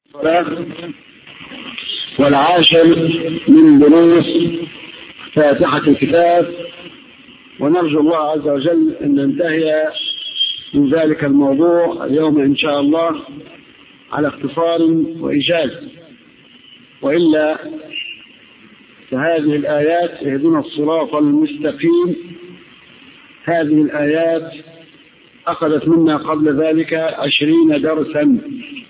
والعاشر من دروس فاتحة الكتاب ونرجو الله عز وجل أن ننتهي من ذلك الموضوع اليوم إن شاء الله على اختصار وإيجاز وإلا فهذه الآيات اهدنا الصراط المستقيم هذه الآيات أخذت منا قبل ذلك عشرين درسا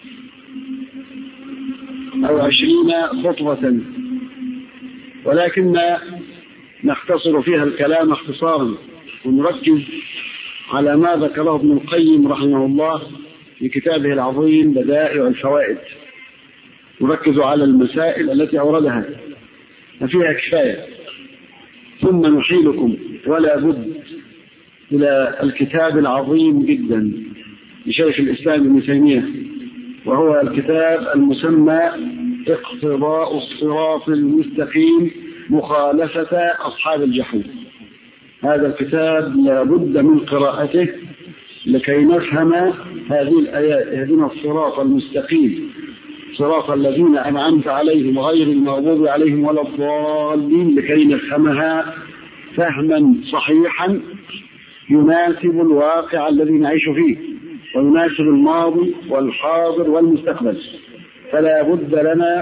أو عشرين خطبة ولكن نختصر فيها الكلام اختصارا ونركز على ما ذكره ابن القيم رحمه الله في كتابه العظيم بدائع الفوائد نركز على المسائل التي أوردها فيها كفاية ثم نحيلكم ولا بد إلى الكتاب العظيم جدا لشيخ الإسلام ابن تيمية وهو الكتاب المسمى اقتضاء الصراط المستقيم مخالفة أصحاب الجحيم هذا الكتاب لابد من قراءته لكي نفهم هذه الآيات اهدنا الصراط المستقيم صراط الذين أنعمت عليهم غير المغضوب عليهم ولا الضالين لكي نفهمها فهما صحيحا يناسب الواقع الذي نعيش فيه ويناسب الماضي والحاضر والمستقبل فلا بد لنا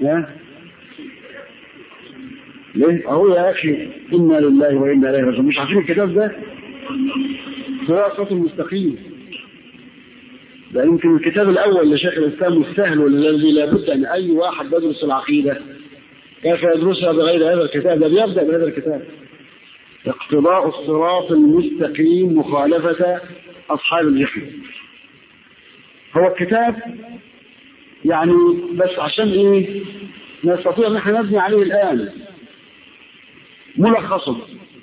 ليه؟ أهو يا أخي إنا لله وإنا إليه راجعون مش عارفين الكتاب ده؟ صراط المستقيم ده يمكن الكتاب الأول لشيخ الإسلام السهل والذي لابد أن أي واحد يدرس العقيدة كيف يدرسها بغير هذا الكتاب ده بيبدأ بهذا الكتاب اقتضاء الصراط المستقيم مخالفة أصحاب الجحيم هو الكتاب يعني بس عشان ايه نستطيع ان احنا نبني عليه الان ملخصه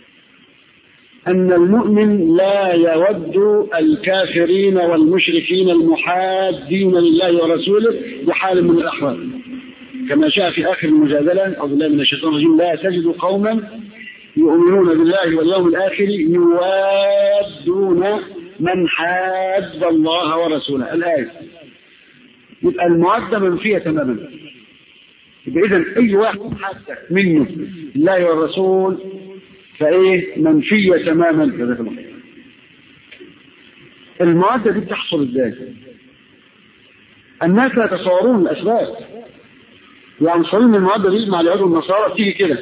ان المؤمن لا يود الكافرين والمشركين المحادين لله ورسوله بحال من الاحوال كما جاء في اخر المجادله اعوذ بالله من الشيطان الرجيم لا تجد قوما يؤمنون بالله واليوم الاخر يوادون من حاد الله ورسوله الايه يبقى المعدة منفية تماما يبقى إذا أي واحد حدث منه الله والرسول فإيه منفية تماما جزاك الله خير المعدة دي بتحصل إزاي؟ الناس لا يتصورون الأسباب يعني صلين المعدة دي مع اليهود والنصارى بتيجي كده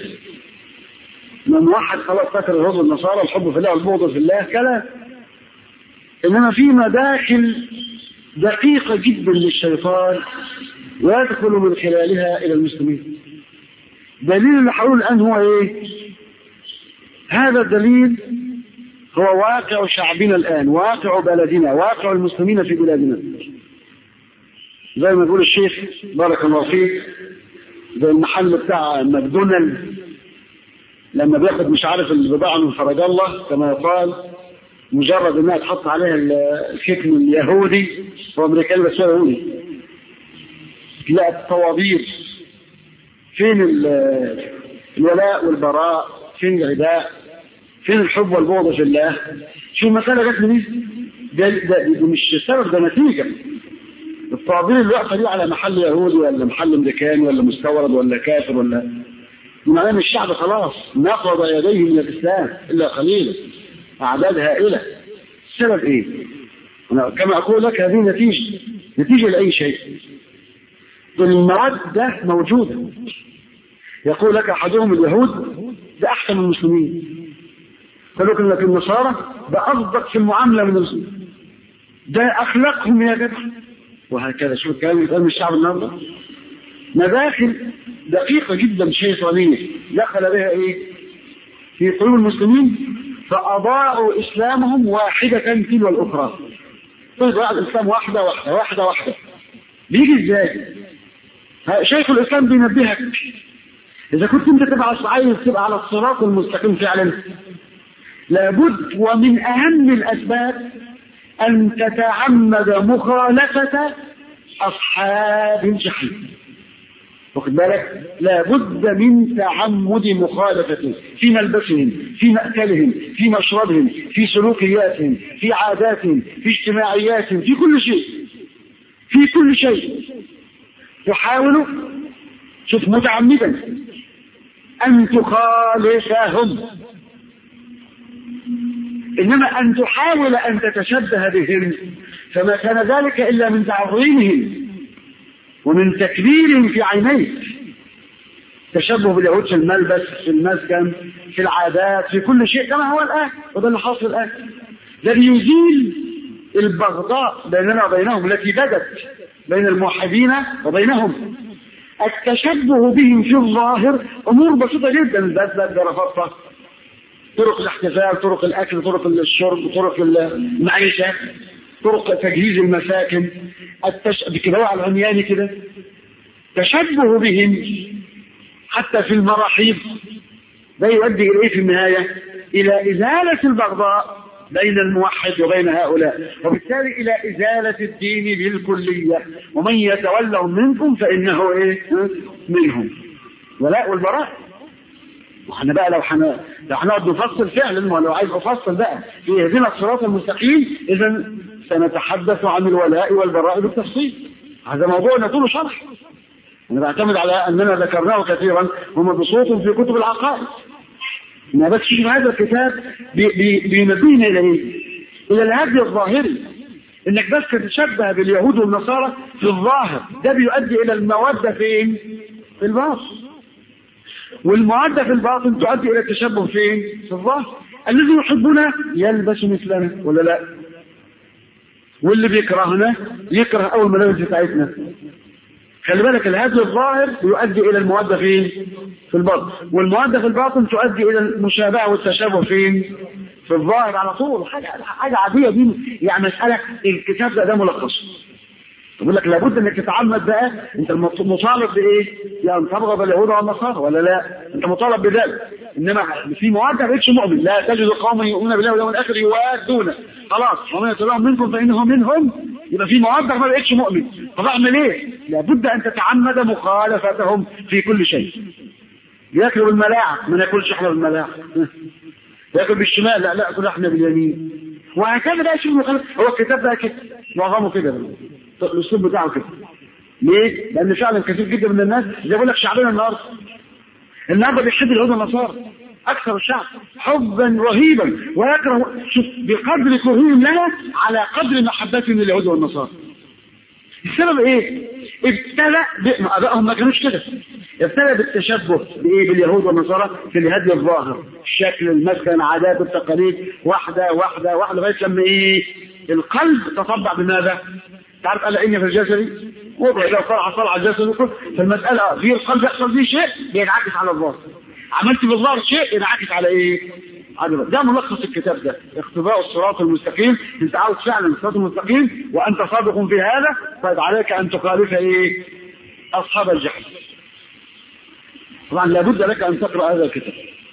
من واحد خلاص فاكر اليهود والنصارى الحب في الله والبغض في الله كلام إنما في مداخل دقيقة جدا للشيطان ويدخل من خلالها إلى المسلمين دليل اللي حقول الآن هو إيه هذا الدليل هو واقع شعبنا الآن واقع بلدنا واقع المسلمين في بلادنا زي ما يقول الشيخ بارك الله فيك زي المحل بتاع ماكدونالد لما بياخد مش عارف البضاعة من فرج الله كما يقال مجرد انها تحط عليها الختم اليهودي هو امريكاني بس هو يهودي تلاقي الطوابير فين الولاء والبراء فين العداء فين الحب والبغض في الله شو المسألة جت منين ده, ده, ده مش سبب ده نتيجة الطوابير اللي واقفة دي على محل يهودي ولا محل امريكاني ولا مستورد ولا كافر ولا معناه ان الشعب خلاص نقض يديه من الاسلام الا قليلا أعداد هائلة السبب إيه؟ أنا كما أقول لك هذه نتيجة نتيجة لأي شيء المواد ده موجودة يقول لك أحدهم اليهود ده أحسن من المسلمين فلكن لك النصارى ده أصدق في المعاملة من المسلمين ده أخلاقهم يا جدع وهكذا شوف الكلام يتقال من الشعب النهارده مداخل دقيقة جدا شيطانية دخل بها إيه؟ في قلوب المسلمين فأضاعوا إسلامهم واحدة تلو الأخرى تضيع الإسلام واحدة واحدة واحدة واحدة بيجي إزاي شيخ الإسلام بينبهك إذا كنت أنت تبقى عايز تبقى على الصراط المستقيم فعلا لابد ومن أهم الأسباب أن تتعمد مخالفة أصحاب الجحيم واخد بالك لابد من تعمد مخالفتهم في ملبسهم في مأكلهم في مشربهم في سلوكياتهم في عاداتهم في اجتماعياتهم في كل شيء في كل شيء تحاول شوف متعمدا أن تخالفهم إنما أن تحاول أن تتشبه بهم فما كان ذلك إلا من تعظيمهم ومن تكبيرهم في عينيك تشبه باليهود في الملبس في المسكن في العادات في كل شيء كما هو الآن وده اللي حاصل الآن ده بيزيل البغضاء بيننا وبينهم التي بدت بين الموحدين وبينهم التشبه بهم في الظاهر امور بسيطه جدا البدله الجرافطه طرق الاحتفال طرق الاكل طرق الشرب طرق المعيشه طرق تجهيز المساكن التش... بكده على العميان كده تشبه بهم حتى في المراحيض ده يؤدي الى ايه في النهايه الى ازاله البغضاء بين الموحد وبين هؤلاء وبالتالي إلى إزالة الدين بالكلية ومن يتولهم منكم فإنه إيه منهم ولاء والبراء واحنا بقى لو حنا لو هنقعد نفصل فعلا ولو عايز افصل بقى في اهدنا الصراط المستقيم اذا سنتحدث عن الولاء والبراء بالتفصيل هذا موضوع يطول شرح انا بعتمد على اننا ذكرناه كثيرا هم بصوت في كتب العقائد ما بس شوف هذا الكتاب بينبهنا الى ايه؟ الى الهدي الظاهري انك بس تتشبه باليهود والنصارى في الظاهر ده بيؤدي الى الموده فين؟ في الباطن والمودة في الباطن تؤدي الى التشبه فين؟ في الظاهر الذي يحبنا يلبس مثلنا ولا لا؟ واللي بيكرهنا يكره اول ملابس بتاعتنا خلي بالك الهدي الظاهر يؤدي الى الموده فين؟ في الباطن والموده في الباطن تؤدي الى المشابهه والتشابه فين؟ في الظاهر على طول حاجه حاجه عاديه دي يعني مساله الكتاب ده ده ملخص يقول لك لابد انك تتعمد بقى انت مطالب بايه؟ يعني تبغض اليهود والنصارى ولا لا؟ انت مطالب بذلك انما في مواد ما بقتش مؤمن لا تجد قوما يؤمنون بالله واليوم الاخر يوادون خلاص ومن يتبعهم منكم فانه منهم يبقى في مواد ما بقتش مؤمن طب اعمل ايه؟ لابد ان تتعمد مخالفتهم في كل شيء ياكلوا بالملاعق ما ناكلش احنا بالملاعق ياكل بالشمال لا لا اكل احنا باليمين وهكذا بقى شوف مخالف هو الكتاب ده كده معظمه كده الاسلوب بتاعه كده ليه؟ لان فعلا كثير جدا من الناس زي بقول لك شعبنا النهارده النهارده بيحب اليهود والنصارى اكثر الشعب حبا رهيبا ويكره شوف بقدر كرههم لنا على قدر محبتهم لليهود والنصارى السبب ايه؟ ابتدى ابائهم ما كانوش كده ابتدى بالتشبه بايه باليهود والنصارى في الهدي الظاهر الشكل المسكن العادات التقاليد واحده واحده واحده لغايه لما ايه القلب تطبع بماذا؟ تعرف قال ان في الجسد وضع اذا صلح صلح الجسد كله فالمساله في القلب يحصل فيه شيء بينعكس على الظاهر عملت بالظاهر شيء ينعكس على ايه؟ على ده ملخص الكتاب ده اقتضاء الصراط المستقيم انت عاوز فعلا الصراط المستقيم وانت صادق في هذا طيب عليك ان تخالف ايه؟ اصحاب الجحيم طبعا لابد لك ان تقرا هذا الكتاب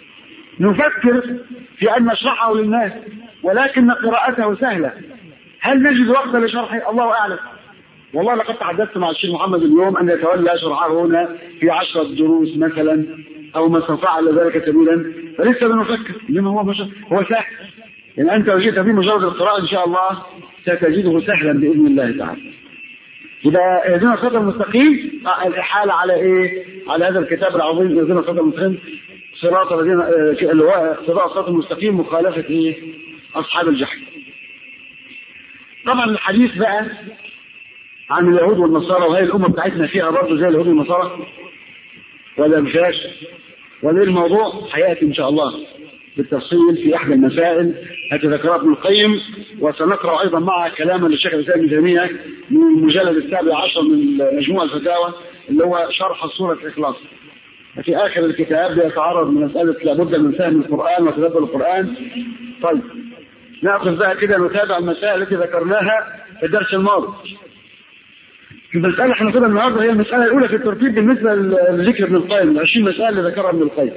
نفكر في ان نشرحه للناس ولكن قراءته سهله هل نجد وقتا لشرحه الله اعلم والله لقد تحدثت مع الشيخ محمد اليوم ان يتولى شرحه هنا في عشرة دروس مثلا او ما استطاع ذلك سبيلا فلسه بنفكر لما هو مش هو سهل ان انت وجدت فيه مجرد القراءه ان شاء الله ستجده سهلا باذن الله تعالى يبقى اهدنا الصراط المستقيم الاحاله على ايه؟ على هذا الكتاب العظيم اهدنا الصراط المستقيم صراط الذين اللي هو اقتضاء الصراط المستقيم مخالفه ايه؟ اصحاب الجحيم. طبعا الحديث بقى عن اليهود والنصارى وهي الامه بتاعتنا فيها برضه زي اليهود والنصارى ولا ما فيهاش ولا الموضوع هياتي ان شاء الله بالتفصيل في احدى المسائل التي ذكرها ابن القيم وسنقرا ايضا معها كلاما للشيخ الاسلام ابن تيميه من المجلد السابع عشر من مجموع الفتاوى اللي هو شرح سوره الاخلاص. في اخر الكتاب بيتعرض من مساله لابد من فهم القران وتدبر القران. طيب ناخذ بقى كده نتابع المسائل التي ذكرناها في الدرس الماضي. المسألة احنا كده النهارده هي المسألة الأولى في الترتيب بالنسبة لذكر ابن القيم، ال 20 مسألة اللي ذكرها ابن القيم.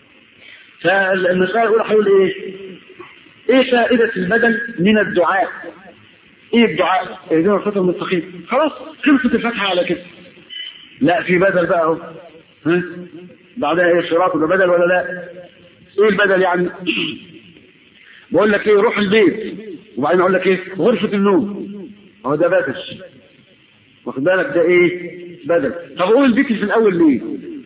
فالمسألة الأولى هيقول إيه؟ إيه فائدة البدل من الدعاء؟ إيه الدعاء؟ اهدنا الصراط المستقيم. خلاص خلصت الفتحة على كده. لا في بدل بقى أهو. ها؟ بعدها إيه صراط ده بدل ولا لا؟ إيه البدل يعني؟ بقول لك إيه روح البيت وبعدين أقول لك إيه غرفة النوم. هو ده بدل. واخد بالك ده ايه بدل طب قول البيت في الاول ليه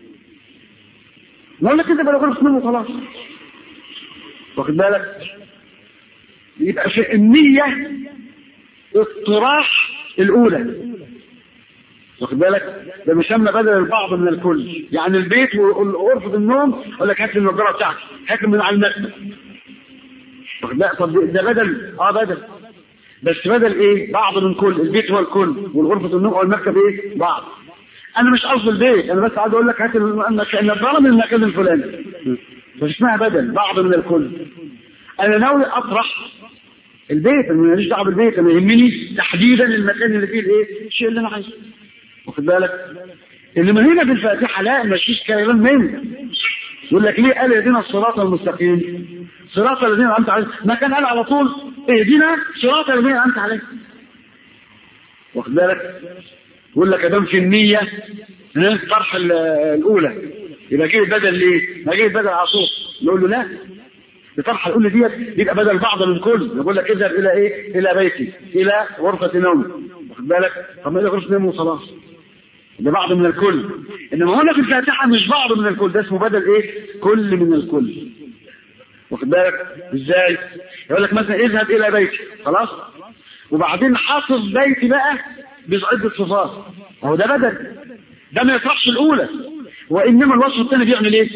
نقول لك كده بقى غرفة نوم وخلاص واخد بالك يبقى في النية اطراح الاولى واخد بالك ده بيسمى بدل البعض من الكل يعني البيت وغرفة النوم يقول لك هات لي النضاره بتاعتي هات من على المكتب واخد بالك طب ده بدل اه بدل بس بدل ايه بعض من كل البيت هو الكل والغرفة النوم او المكتب ايه بعض انا مش قصدي البيت انا بس عايز اقول لك هات النضاره من المكان الفلاني مش اسمها بدل بعض من الكل انا ناوي اطرح البيت انا ماليش دعوه بالبيت انا يهمني تحديدا المكان اللي فيه الايه الشيء اللي انا عايزه واخد بالك انما هنا في الفاتحه لا مفيش كلام منه يقول لك ليه قال اهدنا الصراط المستقيم صراط الذين انعمت عليهم ما كان قال على طول اهدنا صراط الذين انعمت عليهم واخد بالك يقول لك ادام في النيه ها طرح الاولى يبقى جه بدل ليه؟ ما جه بدل على طول نقول له لا بطرح الاولى ديت يبقى بدل بعض من كل يقول لك اذهب الى ايه؟ الى بيتي الى غرفه نوم واخد بالك؟ طب ما هي غرفه نوم وخلاص ده بعض من الكل انما هنا في الفاتحه مش بعض من الكل ده اسمه بدل ايه؟ كل من الكل واخد بالك؟ ازاي؟ يقول لك مثلا اذهب الى بيتي خلاص؟ وبعدين حافظ بيتي بقى بعدة صفات اهو ده بدل ده ما يطرحش الاولى وانما الوصف الثاني بيعمل ايه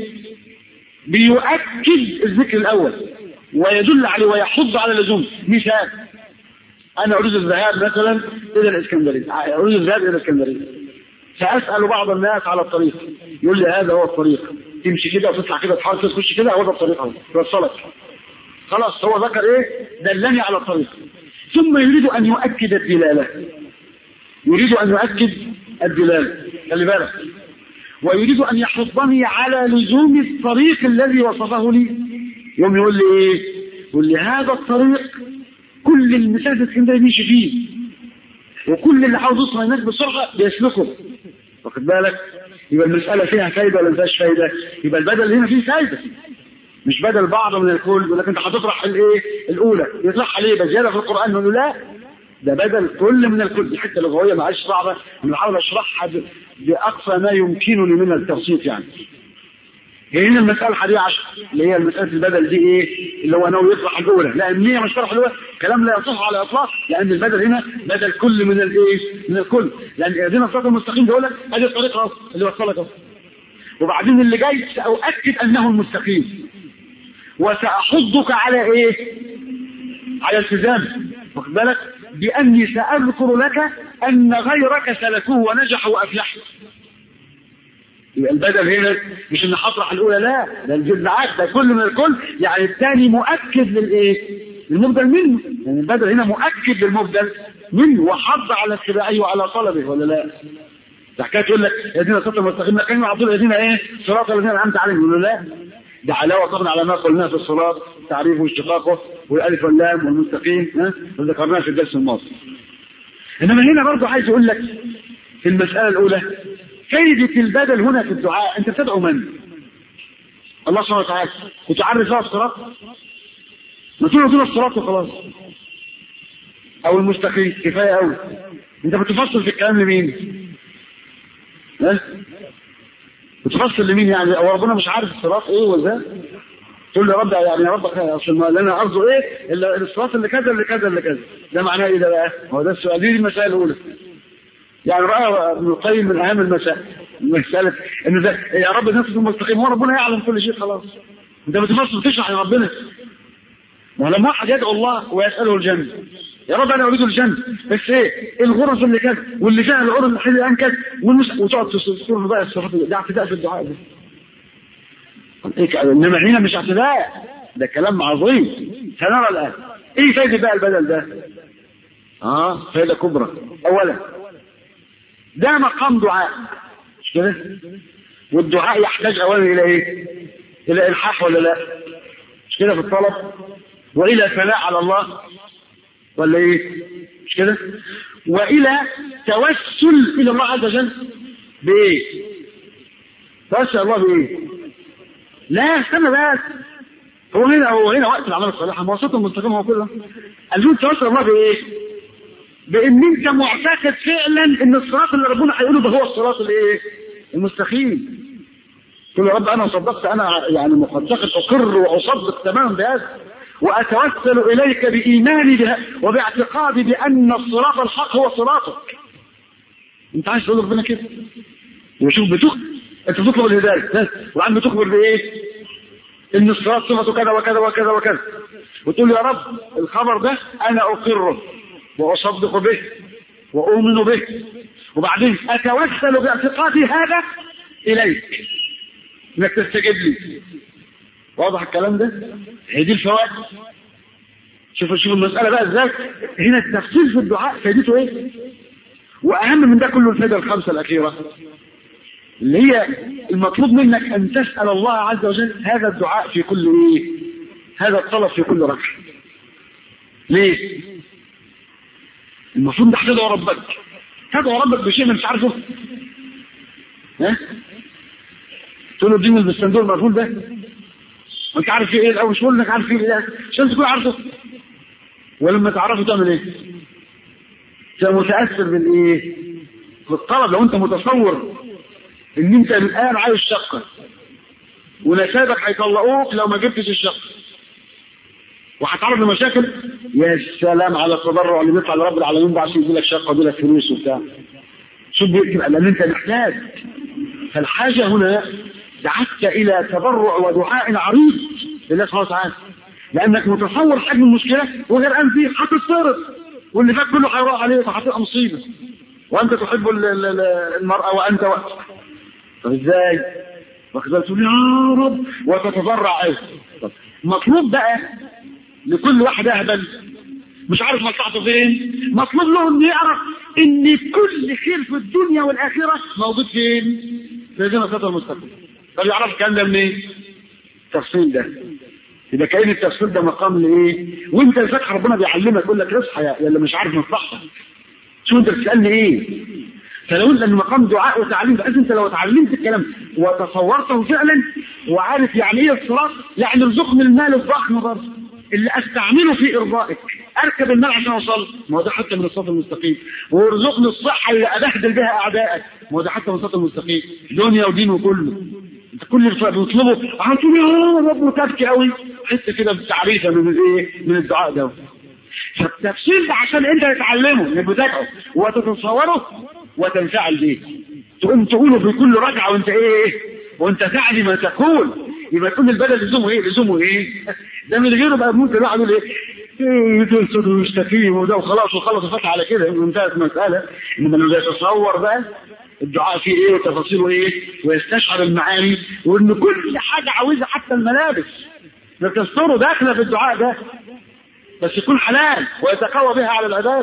بيؤكد الذكر الاول ويدل عليه ويحض على اللزوم مثال انا اريد الذهاب مثلا الى الاسكندريه اريد الذهاب الى الاسكندريه ساسال بعض الناس على الطريق يقول لي هذا هو الطريق تمشي كده وتطلع كده تحرك تخش كده هو ده الطريق اهو يوصلك خلاص هو ذكر ايه دلني على الطريق ثم يريد ان يؤكد الدلاله يريد ان يؤكد الدلاله خلي بالك ويريد ان يحضني على لزوم الطريق الذي وصفه لي يوم يقول لي ايه يقول لي هذا الطريق كل المسافه اسكندريه بيمشي فيه وكل اللي عاوز يوصل الناس بسرعه بيسلكه واخد بالك يبقى المساله فيها فايده ولا ما فيهاش فايده يبقى البدل هنا فيه فايده مش بدل بعض من الكل يقول لك انت هتطرح الايه الاولى يطرح عليه بزياده في القران نقول له لا ده بدل كل من الكل دي حته لغويه معلش صعبه انا بحاول اشرحها باقصى ما يمكنني من التبسيط يعني هنا المسألة الحادية عشر اللي هي مسألة البدل دي ايه اللي هو ناوي يطرح الأولى لا النية مش طرح الأولى كلام لا يصح على الإطلاق لأن البدل هنا بدل كل من الايه من الكل لأن اهدنا الصراط المستقيم بيقول لك ادي الطريق اهو اللي وصلك اهو وبعدين اللي جاي سأؤكد أنه المستقيم وسأحضك على ايه على التزام واخد بالك بأني سأذكر لك أن غيرك سلكوه ونجحوا وأفلحوا يبقى البدل هنا مش ان هطرح الاولى لا ده الجزعات ده كل من الكل يعني الثاني مؤكد للايه؟ للمبدل منه يعني البدل هنا مؤكد للمبدل منه وحض على اتباعه وعلى طلبه ولا لا؟ ده حكايه تقول لك الذين صراط المستقيم كانوا على طول الذين ايه؟ صراط الذين انعمت عليهم يقولوا لا ده علاوه طبعا على ما قلناه في الصلاه تعريفه واشتقاقه والالف واللام والمستقيم ها وذكرناه في الدرس الماضي. انما هنا برضه عايز اقول لك في المساله الاولى فايدة البدل هنا في الدعاء انت بتدعو من الله سبحانه وتعالى وتعرف بقى الصراط ما تقول له الصراط وخلاص او المستقيم كفايه قوي انت بتفصل في الكلام لمين ها بتفصل لمين يعني او ربنا مش عارف الصراط ايه وازاي تقول له يا رب يعني يا رب اصل ما انا ارجو ايه الا الصراط اللي كذا اللي كذا اللي كذا ده معناه ايه ده بقى هو ده السؤال دي المسائل الاولى يعني رأى ابن القيم من أهم المسائل مسألة إن ده يا رب الناس المستقيم هو ربنا يعلم كل شيء خلاص أنت بتفصل تشرح لربنا ولما واحد يدعو الله ويسأله الجنة يا رب أنا أريد الجنة بس إيه الغرف اللي كذا واللي فيها العرض الحل الآن كذا والمس... وتقعد تذكر بقى الصفات ده اعتداء في الدعاء ده إيه إنما هنا مش اعتداء ده كلام عظيم سنرى الآن إيه فايدة بقى البدل ده؟ آه فايدة كبرى أولا ده مقام دعاء مش كده والدعاء يحتاج اولا الى ايه الى الحاح ولا لا مش كده في الطلب والى ثناء على الله ولا ايه مش كده والى توسل الى الله عز وجل بايه توسل الله بايه لا استنى بس هو هنا هو هنا وقت الاعمال الصالحه ما وسط المستقيم هو كله قال توسل الله بايه بان انت معتقد فعلا ان الصراط اللي ربنا هيقوله ده هو الصراط الايه المستقيم تقول يا رب انا صدقت انا يعني معتقد اقر واصدق تماما بهذا واتوسل اليك بايماني بها وباعتقادي بان الصراط الحق هو صراطك انت عايز تقول ربنا كده وشوف بتخبر انت تطلب الهدايه بس وعم بتخبر بايه ان الصراط صفته كذا وكذا وكذا وكذا وتقول يا رب الخبر ده انا اقره واصدق به واؤمن به وبعدين اتوسل باعتقادي هذا اليك انك تستجيب لي واضح الكلام ده هي دي الفوائد شوف شوف المسألة بقى ازاي هنا التفصيل في الدعاء فائدته ايه واهم من ده كله الفائدة الخمسة الاخيرة اللي هي المطلوب منك ان تسأل الله عز وجل هذا الدعاء في كل ايه هذا الطلب في كل ركعة ليه المفروض ده تدعو ربك تدعو ربك بشيء ما انت عارفه ها تقول له اديني الصندوق المقفول ده وانت عارف ايه الاول مش بقول انك عارف ايه ده عشان تكون عارفه ولما تعرفه تعمل ايه تبقى متاثر بالايه بالطلب لو انت متصور ان انت الان عايز شقه ونسابك هيطلقوك لو ما جبتش الشقه وهتعرض لمشاكل يا سلام على التضرع اللي بيطلع لرب العالمين بعد يجي لك شقه ويجي لك فلوس وبتاع شوف بيكتب لان انت محتاج فالحاجه هنا دعتك الى تضرع ودعاء عريض لله سبحانه وتعالى لانك متصور حجم المشكله وغير ان فيه هتتصرف واللي فات كله هيروح عليك وهتبقى مصيبه وانت تحب المراه وانت وقت طب ازاي؟ واخد بالك تقول يا رب وتتضرع ايه طب مطلوب بقى لكل واحد اهبل مش عارف مصلحته فين مطلوب له انه يعرف ان كل خير في الدنيا والاخره موجود فين؟ في دين الصراط المستقيم طب يعرف الكلام ده منين؟ التفصيل ده يبقى كأن التفصيل ده مقام لايه؟ وانت الفتح ربنا بيعلمك يقول لك اصحى يا اللي مش عارف مصلحتك شو انت بتسالني ايه؟ فلو ان مقام دعاء وتعليم بس انت لو اتعلمت الكلام وتصورته فعلا وعارف يعني ايه الصراط يعني ارزقني المال الضخم برضه اللي استعمله في ارضائك اركب المال عشان اوصل ما هو ده حتى من الصراط المستقيم وارزقني الصحه اللي ابهدل بها اعدائك ما هو ده حتى من الصراط المستقيم دنيا ودين وكله انت كل اللي بتطلبه على طول يا رب وتبكي قوي حس كده بتعريفه من الايه من الدعاء ده فالتفسير ده عشان انت تتعلمه انك بتدعو وتتصوره وتنفعل بيه تقوم تقوله في كل ركعه وانت ايه وانت تعلي ما تقول يبقى تقول البدل لزومه ايه لزومه ايه ده من غيره بقى ممكن الواحد يقول ايه ايه دول صوته مستقيم وده وخلاص وخلص الفتح على كده وانتهت المساله انما لو يتصور بقى الدعاء فيه ايه وتفاصيله ايه ويستشعر المعاني وان كل حاجه عاوزها حتى الملابس بتستره داخله في الدعاء ده بس يكون حلال ويتقوى بها على العباد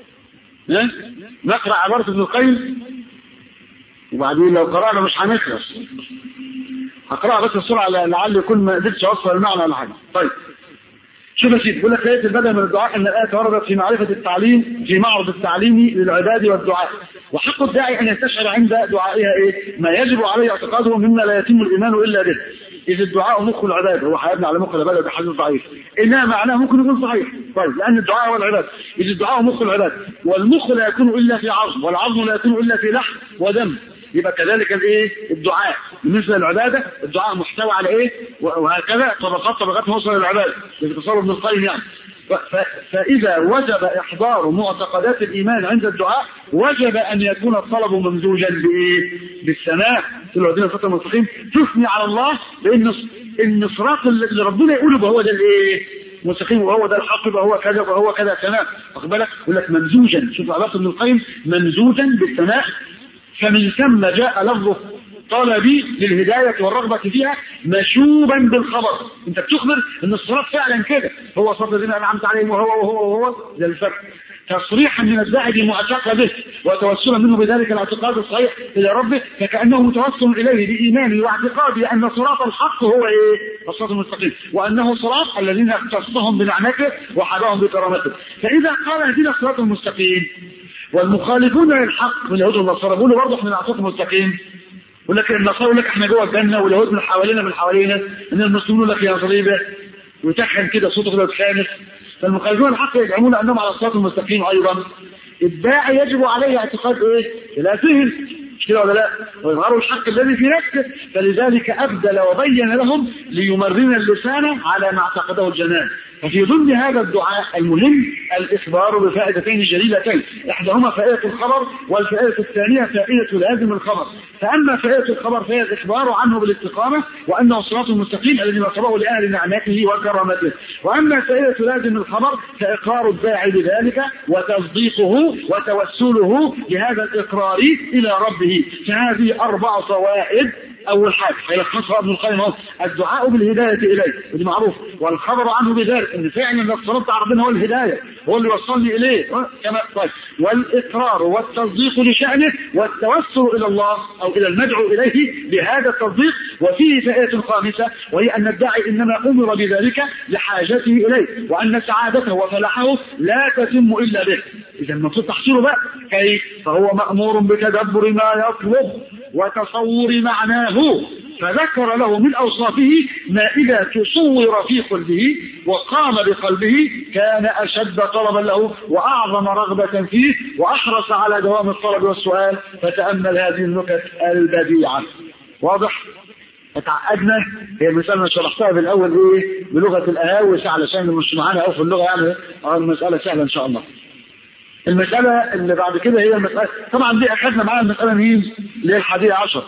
نقرا عباره ابن القيم وبعدين لو قرانا مش هنخلص هقراها بس بسرعه لعل يكون ما قدرتش اوصل المعنى ولا حاجه طيب شوف يا سيدي بيقول لك ليله البدل من الدعاء ان الايه وردت في معرفه التعليم في معرض التعليم للعباد والدعاء وحق الداعي ان يستشعر عند دعائها ايه ما يجب عليه اعتقاده مما لا يتم الايمان الا به إذ الدعاء مخ العباد هو هيبني على مخ العباد بحديث ضعيف إنما معناه ممكن يكون صحيح طيب لأن الدعاء هو العباد إذ الدعاء مخ العباد والمخ لا يكون إلا في عظم والعظم لا يكون إلا في لحم ودم يبقى كذلك الايه الدعاء بالنسبه للعباده الدعاء محتوى على ايه وهكذا طبقات طبقات موصل للعباده في تصور ابن القيم يعني فإذا وجب إحضار معتقدات الإيمان عند الدعاء وجب أن يكون الطلب ممزوجا بإيه؟ بالثناء في الذين فترة المستقيم تثني على الله بأن إن صراط اللي ربنا يقوله هو ده الإيه؟ مستقيم وهو ده الحق وهو كذا وهو كذا ثناء واخد بالك؟ يقول لك ممزوجا شوف عبارة ابن القيم ممزوجا بالثناء فمن ثم جاء لفظه طلبي للهداية والرغبة فيها مشوبا بالخبر انت بتخبر ان الصراط فعلا كده هو صراط الذين انعمت عليهم وهو وهو وهو زي الفرق تصريحا من الداعي بمعتقده وتوسلا منه بذلك الاعتقاد الصحيح الى ربه فكانه متوسل اليه بايمانه واعتقاده ان صراط الحق هو ايه؟ الصراط المستقيم وانه صراط الذين اختصهم بنعمته وحباهم بكرامته فاذا قال اهدنا الصراط المستقيم والمخالفون للحق من اليهود والنصارى بيقولوا برضه احنا الصراط المستقيم يقول لك النصارى يقول لك احنا جوه الجنه واليهود من حوالينا من حوالينا ان المسلمون لك يا صليبه ويتخن كده صوته كده وتخانس فالمخالفون الحق يزعمون انهم على الصراط المستقيم ايضا الداعي يجب عليه اعتقاد ايه؟ خلافهم مش كده ولا لا؟ ويظهر الحق الذي في نفسه فلذلك ابدل وبين لهم ليمرن اللسان على ما اعتقده الجنان ففي ضمن هذا الدعاء المهم الإخبار بفائدتين جليلتين إحداهما فائدة الخبر والفائدة الثانية فائدة لازم الخبر فأما فائدة الخبر فهي الإخبار عنه بالاستقامة وأنه الصراط المستقيم الذي نصبه لأهل نعمته وكرامته وأما فائدة لازم الخبر فإقرار الداعي بذلك وتصديقه وتوسله بهذا الإقرار إلى ربه فهذه أربع فوائد اول حاجه هيلخصها ابن القيم اهو الدعاء بالهدايه اليه ودي معروف والخبر عنه بذلك ان فعلا الاتصالات بتاع ربنا هو الهدايه هو اللي وصلني اليه كما طيب والاقرار والتصديق لشانه والتوسل الى الله او الى المدعو اليه بهذا التصديق وفيه فائده خامسه وهي ان الداعي انما امر بذلك لحاجته اليه وان سعادته وفلاحه لا تتم الا به اذا المقصود تحصيله بقى كيف فهو مامور بتدبر ما يطلب وتصور معناه فذكر له من أوصافه ما إذا تصور في قلبه وقام بقلبه كان أشد طلبا له وأعظم رغبة فيه وأحرص على دوام الطلب والسؤال فتأمل هذه النكت البديعة واضح؟ اتعقدنا هي المسألة اللي شرحتها بالأول إيه بلغة الأهاوس علشان مش معانا أو في اللغة يعني المسألة سهلة إن شاء الله المسألة اللي بعد كده هي المسألة طبعا دي أخذنا معاها المسألة مين؟ اللي هي الحادية عشر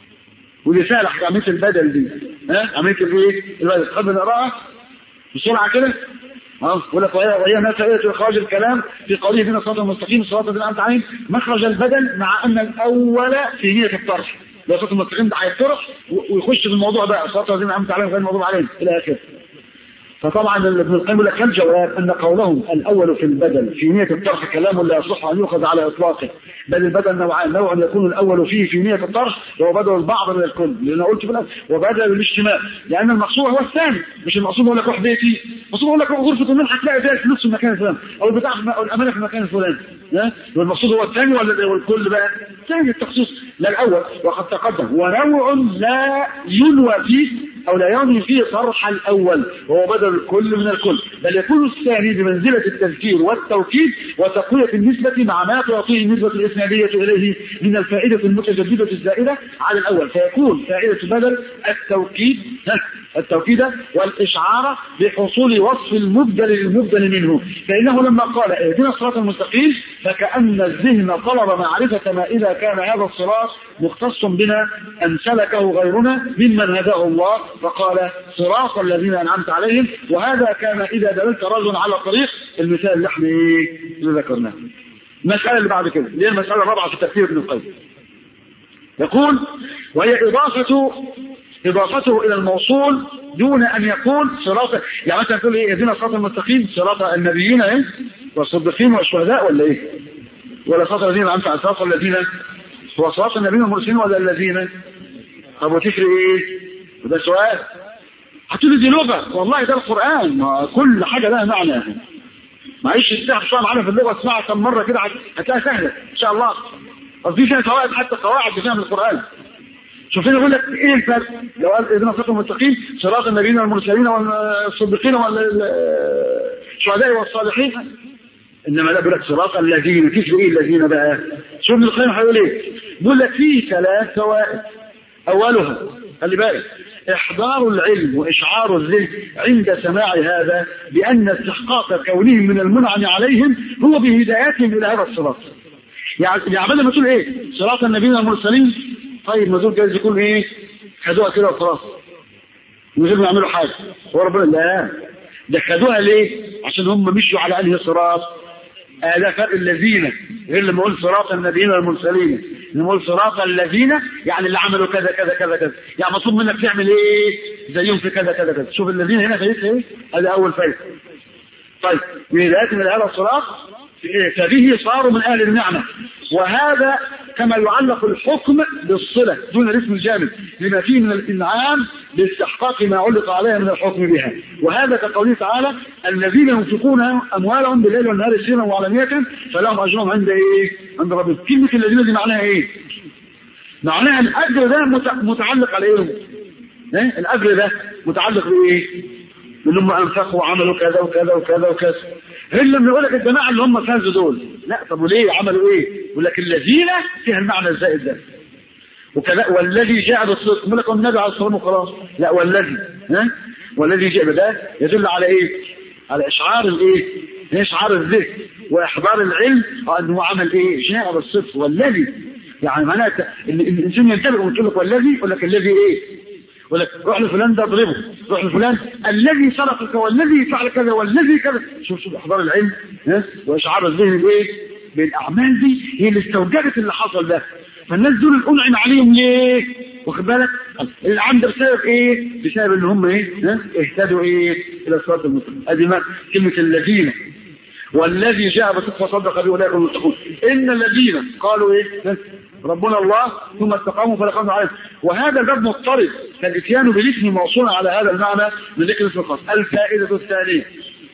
ودي سهلة عملية البدل دي ها عملية الايه؟ البدل تحب نقراها بسرعة كده اه يقول لك وهي وهي ما فائدة إخراج الكلام في قوله دين الصراط المستقيم الصراط الذي أنعمت عليهم مخرج البدل مع أن الأول في نية الطرح لو الصراط المستقيم ده هيطرح ويخش في الموضوع ده الصراط الذي أنعمت عليهم غير المغضوب عليهم إلى آخره فطبعا ابن القيم يقول لك الجواب ان قولهم الاول في البدل في نيه الطرح كلام لا يصح ان يؤخذ على اطلاقه بل البدل نوعان نوع يكون الاول فيه في نيه الطرح وهو بدل البعض من الكل لان قلت في الاول وبدل الاجتماع لان المقصود هو الثاني مش المقصود هو لك روح بيتي المقصود هو لك روح غرفه النوم هتلاقي فيها الفلوس في المكان الفلاني او البتاع او الامانه في المكان الفلاني والمقصود هو الثاني ولا هو الكل بقى ثاني التخصيص لا الاول وقد تقدم ونوع لا ينوى فيه أو لا يرمي فيه طرح الأول وهو بدل الكل من الكل بل يكون الثاني بمنزلة التذكير والتوكيد وتقوية النسبة مع ما تعطيه النسبة الإسنادية إليه من الفائدة المتجددة الزائدة على الأول فيكون فائدة بدل التوكيد التوكيد والإشعار بحصول وصف المبدل للمبدل منه فإنه لما قال اهدنا الصراط المستقيم فكأن الذهن طلب معرفة ما إذا كان هذا الصراط مختص بنا أن سلكه غيرنا ممن هداه الله فقال صراط الذين أنعمت عليهم وهذا كان إذا دللت رجل على طريق المثال اللي احنا ايه اللي ذكرناه المسألة اللي بعد كده اللي هي المسألة الرابعة في تفسير ابن القيم يقول وهي إضافة إضافته إلى الموصول دون أن يكون صراط يعني مثلا تقول إيه يهدينا الصراط المستقيم صراط النبيين إيه والصديقين والشهداء ولا إيه ولا صراط الذين أنعمت على صراط الذين هو صراط النبيين والمرسلين ولا الذين طب وتفرق إيه وده سؤال هتقولي دي لغة والله ده القرآن ما كل حاجة لها معنى معيش تفتح شوية معانا في اللغة اسمعها كم مرة كده هتلاقيها سهلة إن شاء الله قصدي فيها فوائد حتى قواعد فيها من القرآن شوف هنا يقول لك ايه الفرق لو قال اذن صراط المتقين صراط النبيين والمرسلين والصديقين والشهداء والصالحين انما لا بيقول لك صراط الذين كيف ايه الذين بقى شوف ابن القيم هيقول ايه بيقول لك فيه ثلاث فوائد اولها خلي بالك إحضار العلم وإشعار الذهن عند سماع هذا بأن استحقاق كونهم من المنعم عليهم هو بهدايتهم إلى هذا الصراط يعني بدل ما تقول إيه صراط النبيين والمرسلين طيب ما دول جايز يكون إيه خدوها كده وخلاص من غير ما يعملوا حاجة هو ربنا لا ده خدوها ليه عشان هم مشوا على أنهي صراط آه ده فرق الذين غير لما اقول صراط النبيين والمرسلين لما اقول صراط الذين يعني اللي عملوا كذا كذا كذا كذا يعني مطلوب منك تعمل ايه زيهم في كذا كذا كذا شوف الذين هنا فايدة ايه هذا اول فايدة طيب من هداية من هذا الصراط فبه صاروا من اهل النعمة وهذا كما يعلق الحكم بالصلة دون الاسم الجامد لما فيه من الانعام باستحقاق ما علق عليها من الحكم بها وهذا كقوله تعالى الذين ينفقون اموالهم بالليل والنهار سرا وعلانية فلهم اجرهم عند ايه؟ عند ربهم كلمة الذين دي معناها ايه؟ معناها الاجر ده متعلق على ايه؟ ايه؟ الاجر ده متعلق بايه؟ من هم انفقوا وعملوا كذا وكذا وكذا وكذا الا لما يقول لك الجماعه اللي هم فازوا دول لا طب وليه عملوا ايه؟ يقول لك الذين فيها المعنى الزائد ده وكذا والذي جاء بالصدق يقول لك النبي عليه الصلاه والسلام وخلاص لا والذي ها والذي جاء بده يدل على ايه؟ على اشعار الايه؟ اشعار الذهن واحضار العلم انه عمل ايه؟ جاء بالصدق والذي يعني معناته ان الانسان ينتبه ويقول لك والذي يقول لك الذي ايه؟ يقول لك روح لفلان ده اضربه روح لفلان الذي سرقك والذي فعل كذا والذي كذا شوف شوف احضار العلم ها واشعار الذهن بايه؟ بالاعمال دي هي اللي استوجبت اللي حصل ده فالناس دول الانعم عليهم ليه؟ واخد بالك؟ الانعام ده بسبب ايه؟ بسبب ان هم ايه؟ ها؟ اهتدوا ايه؟ الى الصراط المستقيم ادي ما كلمه الذين والذي جاء بصدق وصدق به اولئك المتقون ان الذين قالوا ايه؟ ربنا الله ثم استقاموا فلا خوف عليهم وهذا الباب مضطرب فالاتيان بالاسم موصول على هذا المعنى من ذكر اسم الخاص الفائده الثانيه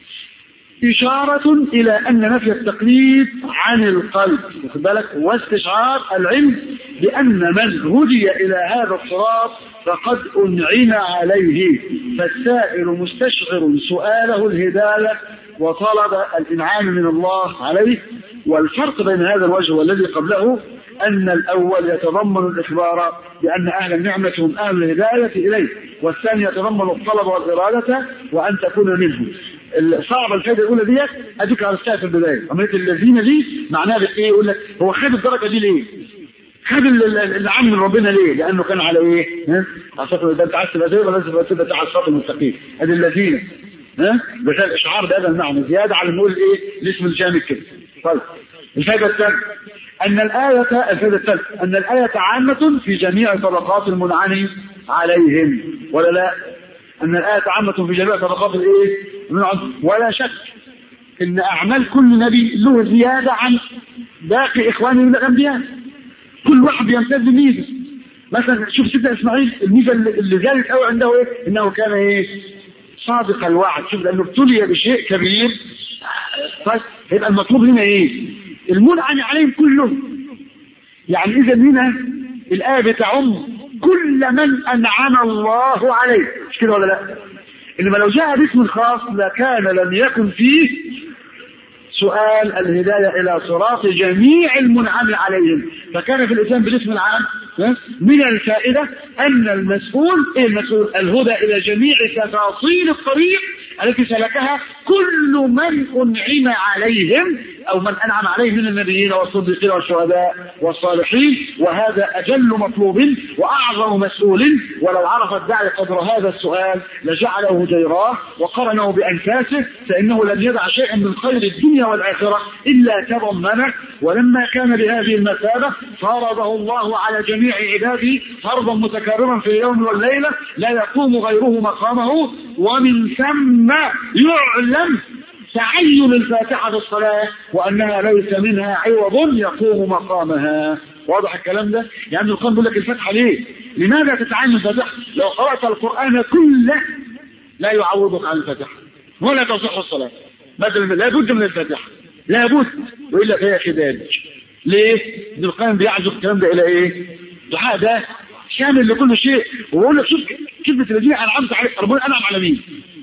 إشارة إلى أن نفي التقليد عن القلب واخد بالك واستشعار العلم بأن من هدي إلى هذا الصراط فقد أنعم عليه فالسائل مستشعر سؤاله الهداية وطلب الإنعام من الله عليه والفرق بين هذا الوجه والذي قبله أن الأول يتضمن الإخبار بأن أهل النعمة هم أهل الهداية إليه والثاني يتضمن الطلب والإرادة وأن تكون منهم صعب الفائده الاولى ديت اديك على الساعه في البدايه عمليه الذين دي معناها ايه يقول لك هو خد الدرجه دي ليه؟ خد العام من ربنا ليه؟ لانه كان على ايه؟ ها؟ على ده انت عايز تبقى زي ولا لازم تبقى على الصراط المستقيم؟ ادي الذين ها؟ بس الاشعار بهذا المعنى زياده على نقول ايه؟ الاسم الجامد كده. طيب الفائده الثانيه أن الآية الفائدة الثالثة أن الآية عامة في جميع طبقات المنعم عليهم ولا لا؟ أن الآية عامة في جميع طبقات الإيه؟ ولا شك ان اعمال كل نبي له زيادة عن باقي اخوانه من الانبياء كل واحد بيمتاز بميزة مثلا شوف سيدنا اسماعيل الميزة اللي زادت قوي عنده ايه انه كان ايه صادق الوعد شوف لانه ابتلي بشيء كبير طيب يبقى المطلوب هنا ايه المنعم عليهم كلهم يعني اذا هنا الايه بتعم كل من انعم الله عليه مش كده ولا لا انما لو جاء باسم خاص لكان لم يكن فيه سؤال الهداية إلى صراط جميع المنعم عليهم فكان في الإسلام بالاسم العام من الفائدة أن المسؤول إيه المسؤول الهدى إلى جميع تفاصيل الطريق التي سلكها كل من أنعم عليهم أو من أنعم عليهم من النبيين والصديقين والشهداء والصالحين وهذا أجل مطلوب وأعظم مسؤول ولو عرف الداعي قدر هذا السؤال لجعله جيراه وقرنه بأنفاسه فإنه لم يدع شيئا من خير الدنيا والآخرة إلا تضمنه ولما كان بهذه المثابة فرضه الله على جميع عباده فرضا متكررا في اليوم والليلة لا يقوم غيره مقامه ومن ثم يعلم تعين الفاتحة في الصلاة وأنها ليس منها عوض يقوم مقامها واضح الكلام ده؟ يعني القرآن بيقول لك الفاتحة ليه؟ لماذا تتعين الفاتحة؟ لو قرأت القرآن كله لا يعوضك عن الفاتحة ولا تصح الصلاة بدل لا بد من الفاتحة لا بد وإلا فهي خداج ليه؟ ابن القيم بيعزف الكلام ده إلى إيه؟ دعاء ده شامل لكل شيء وبقول لك شوف كلمة الذين أنعمت عليك ربنا أنعم على مين؟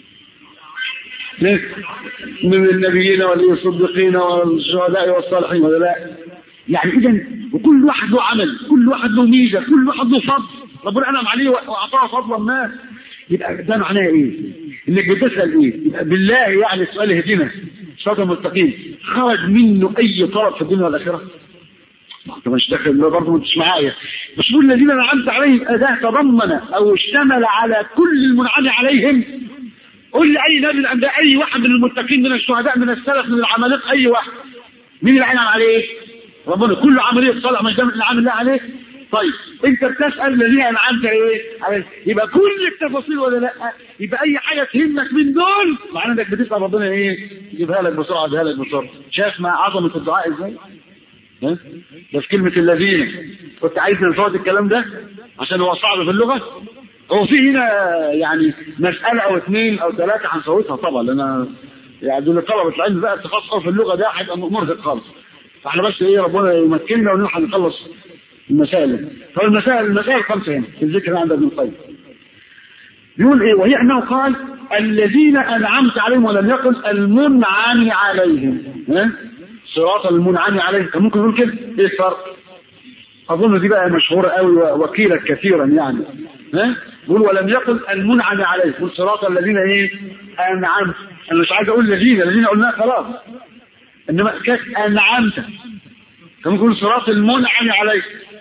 من النبيين والصديقين والشهداء والصالحين ولا لا يعني اذا وكل واحد له عمل كل واحد له ميزه كل واحد له فضل ربنا انعم عليه واعطاه فضلا ما يبقى ده معناه ايه انك بتسال ايه يبقى بالله يعني السؤال اهدنا صراط المستقيم خرج منه اي طلب في الدنيا والاخره انت مش داخل برضه ما انتش معايا بس دول الذين انعمت عليهم اداه تضمن او اشتمل على كل المنعم عليهم قول لي اي نبي عند اي واحد من المتقين من الشهداء من السلف من العمالقه اي واحد مين اللي انعم عليه؟ ربنا كل عمليه صالح مش ده اللي عامل الله عليه؟ طيب انت بتسال الذين انعمت ايه؟ عليه يبقى كل التفاصيل ولا لا؟ يبقى اي حاجه تهمك من دول معناه انك بتسال ربنا ايه؟ يجيبها لك بسرعه يجيبها لك بسرعه شايف مع عظمه الدعاء ازاي؟ ها؟ ده في كلمه الذين كنت عايز نفوت الكلام ده عشان هو صعب في اللغه هو في هنا يعني مسألة أو اثنين أو ثلاثة هنفوتها طبعا لأن يعني دول طلبة العلم بقى التخصص في اللغة ده هيبقى مرهق خالص فاحنا بس إيه ربنا يمكننا ونلحق نخلص المسائل فالمسائل المسائل خمسة هنا في الذكر عند ابن القيم يقول إيه وهي أنه قال الذين انعمت عليهم ولم يقل المنعم عليهم ها صراط المنعم عليهم كان ممكن يقول كده ايه الفرق اظن دي بقى مشهوره قوي وكيلة كثيرا يعني ها يقول ولم يقل المنعم عليهم قل صراط الذين ايه انعمت انا مش عايز اقول الذين الذين قلناها خلاص انما كانت انعمت كان ممكن يقول صراط المنعم عليهم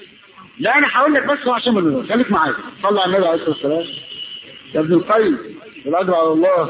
لا انا هقول لك بس عشان ما خليك معايا صلى على النبي عليه الصلاه والسلام يا ابن القيم الاجر على الله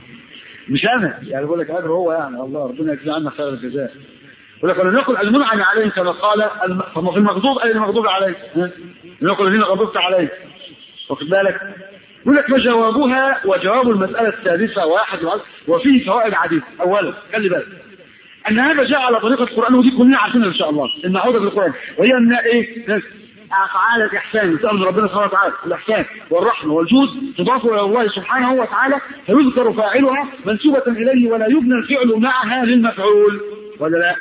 مش انا يعني بقول لك اجر هو يعني الله ربنا يجزي عنا خير الجزاء يقول لك ولم يقل المنعم عليهم كما قال الم... في المغضوب اي المغضوب عليه لم يقل الذين غضبت عليه واخد بالك يقول لك فجوابها وجواب المسألة السادسة واحد وعشر وفيه فوائد عديدة أولا خلي بالك أن هذا جاء على طريقة القرآن ودي كلنا عارفينها إن شاء الله المعودة في القرآن وهي أن إيه أفعال الإحسان تأمر ربنا سبحانه وتعالى الإحسان والرحمة والجود تضاف إلى الله سبحانه وتعالى فيذكر فاعلها منسوبة إليه ولا يبنى الفعل معها للمفعول ولا لا؟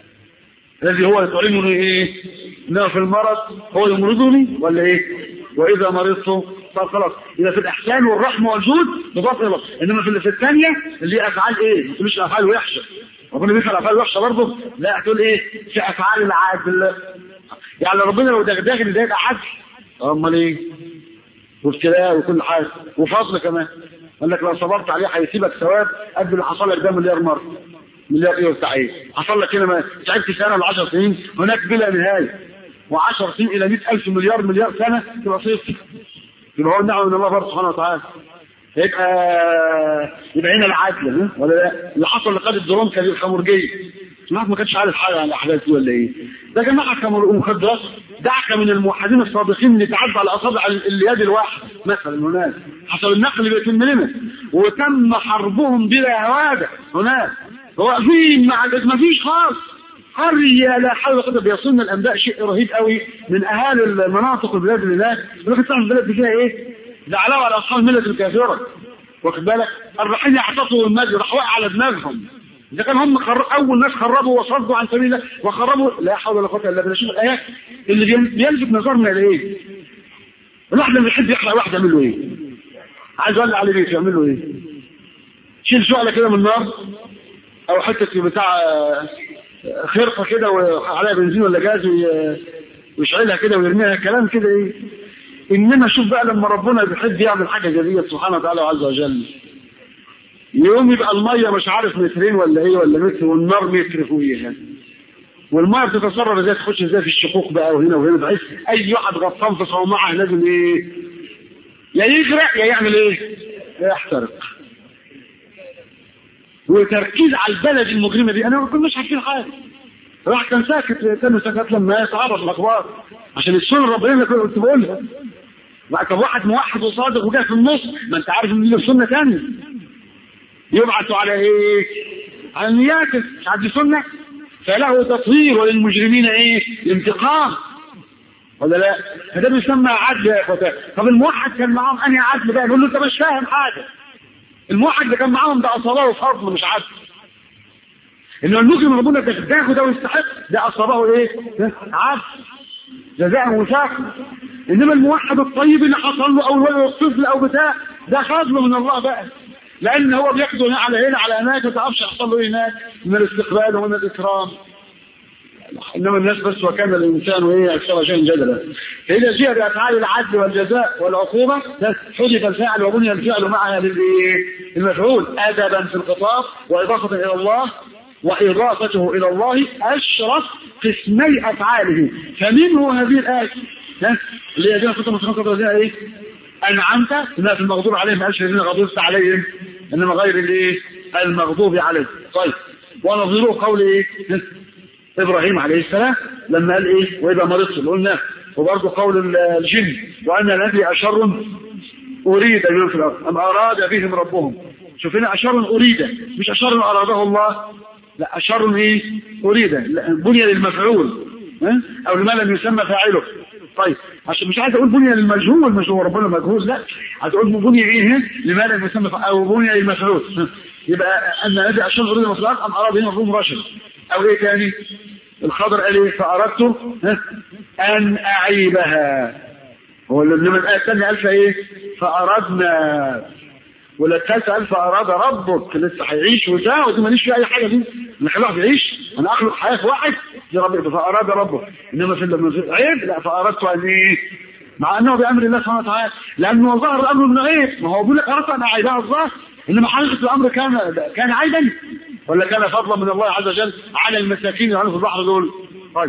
الذي هو يطعمني إيه؟ إنه في المرض هو يمرضني ولا إيه؟ وإذا مرضت طب خلاص إذا في الإحسان والرحمة والجود تضاف إلى الله إنما في الثانية اللي هي أفعال إيه؟ ما تقولش أفعال وحشة ربنا بيفعل أفعال وحشة برضه لا هتقول إيه؟ في أفعال العدل يعني ربنا لو دغدغني ده يبقى عدل امال ايه وابتلاء وكل حاجه وفضل كمان قال لك لو صبرت عليه هيسيبك ثواب قد اللي حصل لك ده مليار مره مليار ايه بتاع ايه حصل لك هنا ما تعبت سنه ولا 10 سنين هناك بلا نهايه و10 سنين الى 100000 مليار مليار سنه تبقى صفر يبقى هو النعمه من الله برضه سبحانه وتعالى يبقى يبقى هنا العدل ولا لا اللي حصل لقاد الدرون كان الخمرجيه ما ما كانش عارف حاجه عن الاحداث دي ولا ايه ده جماعه كانوا مخدرات دعك من الموحدين الصادقين اللي تعدى على اصابع اليد الواحد مثلا هناك حصل النقل بيتم لنا وتم حربهم بلا هواده هناك واقفين مع ما فيش خالص حرية لا حول ولا قوة بيصلنا الأنباء شيء رهيب قوي من أهالي المناطق البلاد اللي هناك لكن تعرف البلد دي فيها إيه؟ ده علاوة على أصحاب الملة الكافرة واخد بالك؟ الرايحين يعتصوا المسجد راح وقع على دماغهم إذا كان هم خر... أول ناس خربوا وصدوا عن سبيل الله وخربوا لا حول ولا قوة إلا بالله شوف الآيات اللي بيلفت نظرنا لإيه؟ الواحد لما يحب يحرق واحد يعمل له إيه؟ عايز يولع عليه بيته يعمل له إيه؟ شيل شعلة كده من النار أو حتة بتاع خرقة كده وعليها بنزين ولا جاز ويشعلها كده ويرميها كلام كده إيه؟ إنما شوف بقى لما ربنا بيحب يعمل حاجة جديدة سبحانه وتعالى وعز وجل يوم يبقى الميه مش عارف مترين ولا ايه ولا متر والنار متر فوقيها والميه بتتصرف ازاي تخش ازاي في الشقوق بقى وهنا وهنا بحيث اي واحد غطان في صومعه لازم ايه يا يغرق يا يعمل ايه يا يحترق وتركيز على البلد المجرمه دي انا ما كناش عارفين حاجه الواحد كان ساكت كانوا ساكت لما يتعرض الاخبار عشان السنه ربنا اللي كنت بقولها طب واحد موحد وصادق وجاي في النص ما انت عارف ان دي سنه ثانيه يبعث على ايه على النيات مش عندي سنة فله تطهير وللمجرمين ايه الانتقام ولا لا فده بيسمى عدل يا اخواتي طب الموحد كان معاهم انهي عدل بقى نقول له انت مش فاهم حاجه الموحد اللي كان معاهم ده اصابه وفضل مش عدل انه المجرم ربنا تاخده ده ويستحق ده اصابه ايه عدل جزاء وفاق انما الموحد الطيب اللي حصل له او الولد الطفل او بتاع ده فضل من الله بقى لان هو بياخده هنا على هنا على هناك ما تعرفش يحصل له هناك من الاستقبال ومن الاكرام انما الناس بس وكان الانسان ايه اكثر شيء جدلا فاذا جاء بافعال العدل والجزاء والعقوبه حذف الفاعل وبني الفعل معها للمفعول ادبا في الخطاب واضافه الى الله واضافته الى الله اشرف قسمي افعاله فمنه هذه الايه اللي هي دي كنت متخصصه ايه انعمت انها في المغضوب عليهم ما قالش الذين غضبت عليهم انما غير الايه المغضوب عليهم طيب ونظيره قول ايه ابراهيم عليه السلام لما قال ايه واذا مرضت قلنا وبرضه قول الجن وان الذي اشر اريد بهم في الارض ام اراد بهم ربهم شوف هنا اشر اريد مش اشر اراده الله لا اشر ايه اريد بني للمفعول او لما لم يسمى فاعله طيب عشان مش عايز اقول بني للمجهول مش هو ربنا مجهول لا عايز اقول بني ايه لما لم يسمى او بني للمفعول يبقى ان الذي اشر اريد في الارض ام اراد بهم ربهم رشد او ايه تاني الخضر قال ايه فاردت ان اعيبها هو لما الايه الثانيه قال ايه فاردنا ولا الثالثة قال فأراد ربك لسه هيعيش وده ودي ماليش فيها أي حاجة دي أنا خلي واحد يعيش أنا أخلق حياة في واحد دي ربك فأراد ربك إنما في لما في عيب لا فأردت أن إيه مع أنه بأمر الله سبحانه وتعالى لأنه ظهر الأمر من عيب ما هو بيقول لك أردت أن أعيدها الظاهر إنما حقيقة الأمر كان كان عيبا ولا كان فضلا من الله عز وجل على المساكين اللي في البحر دول طيب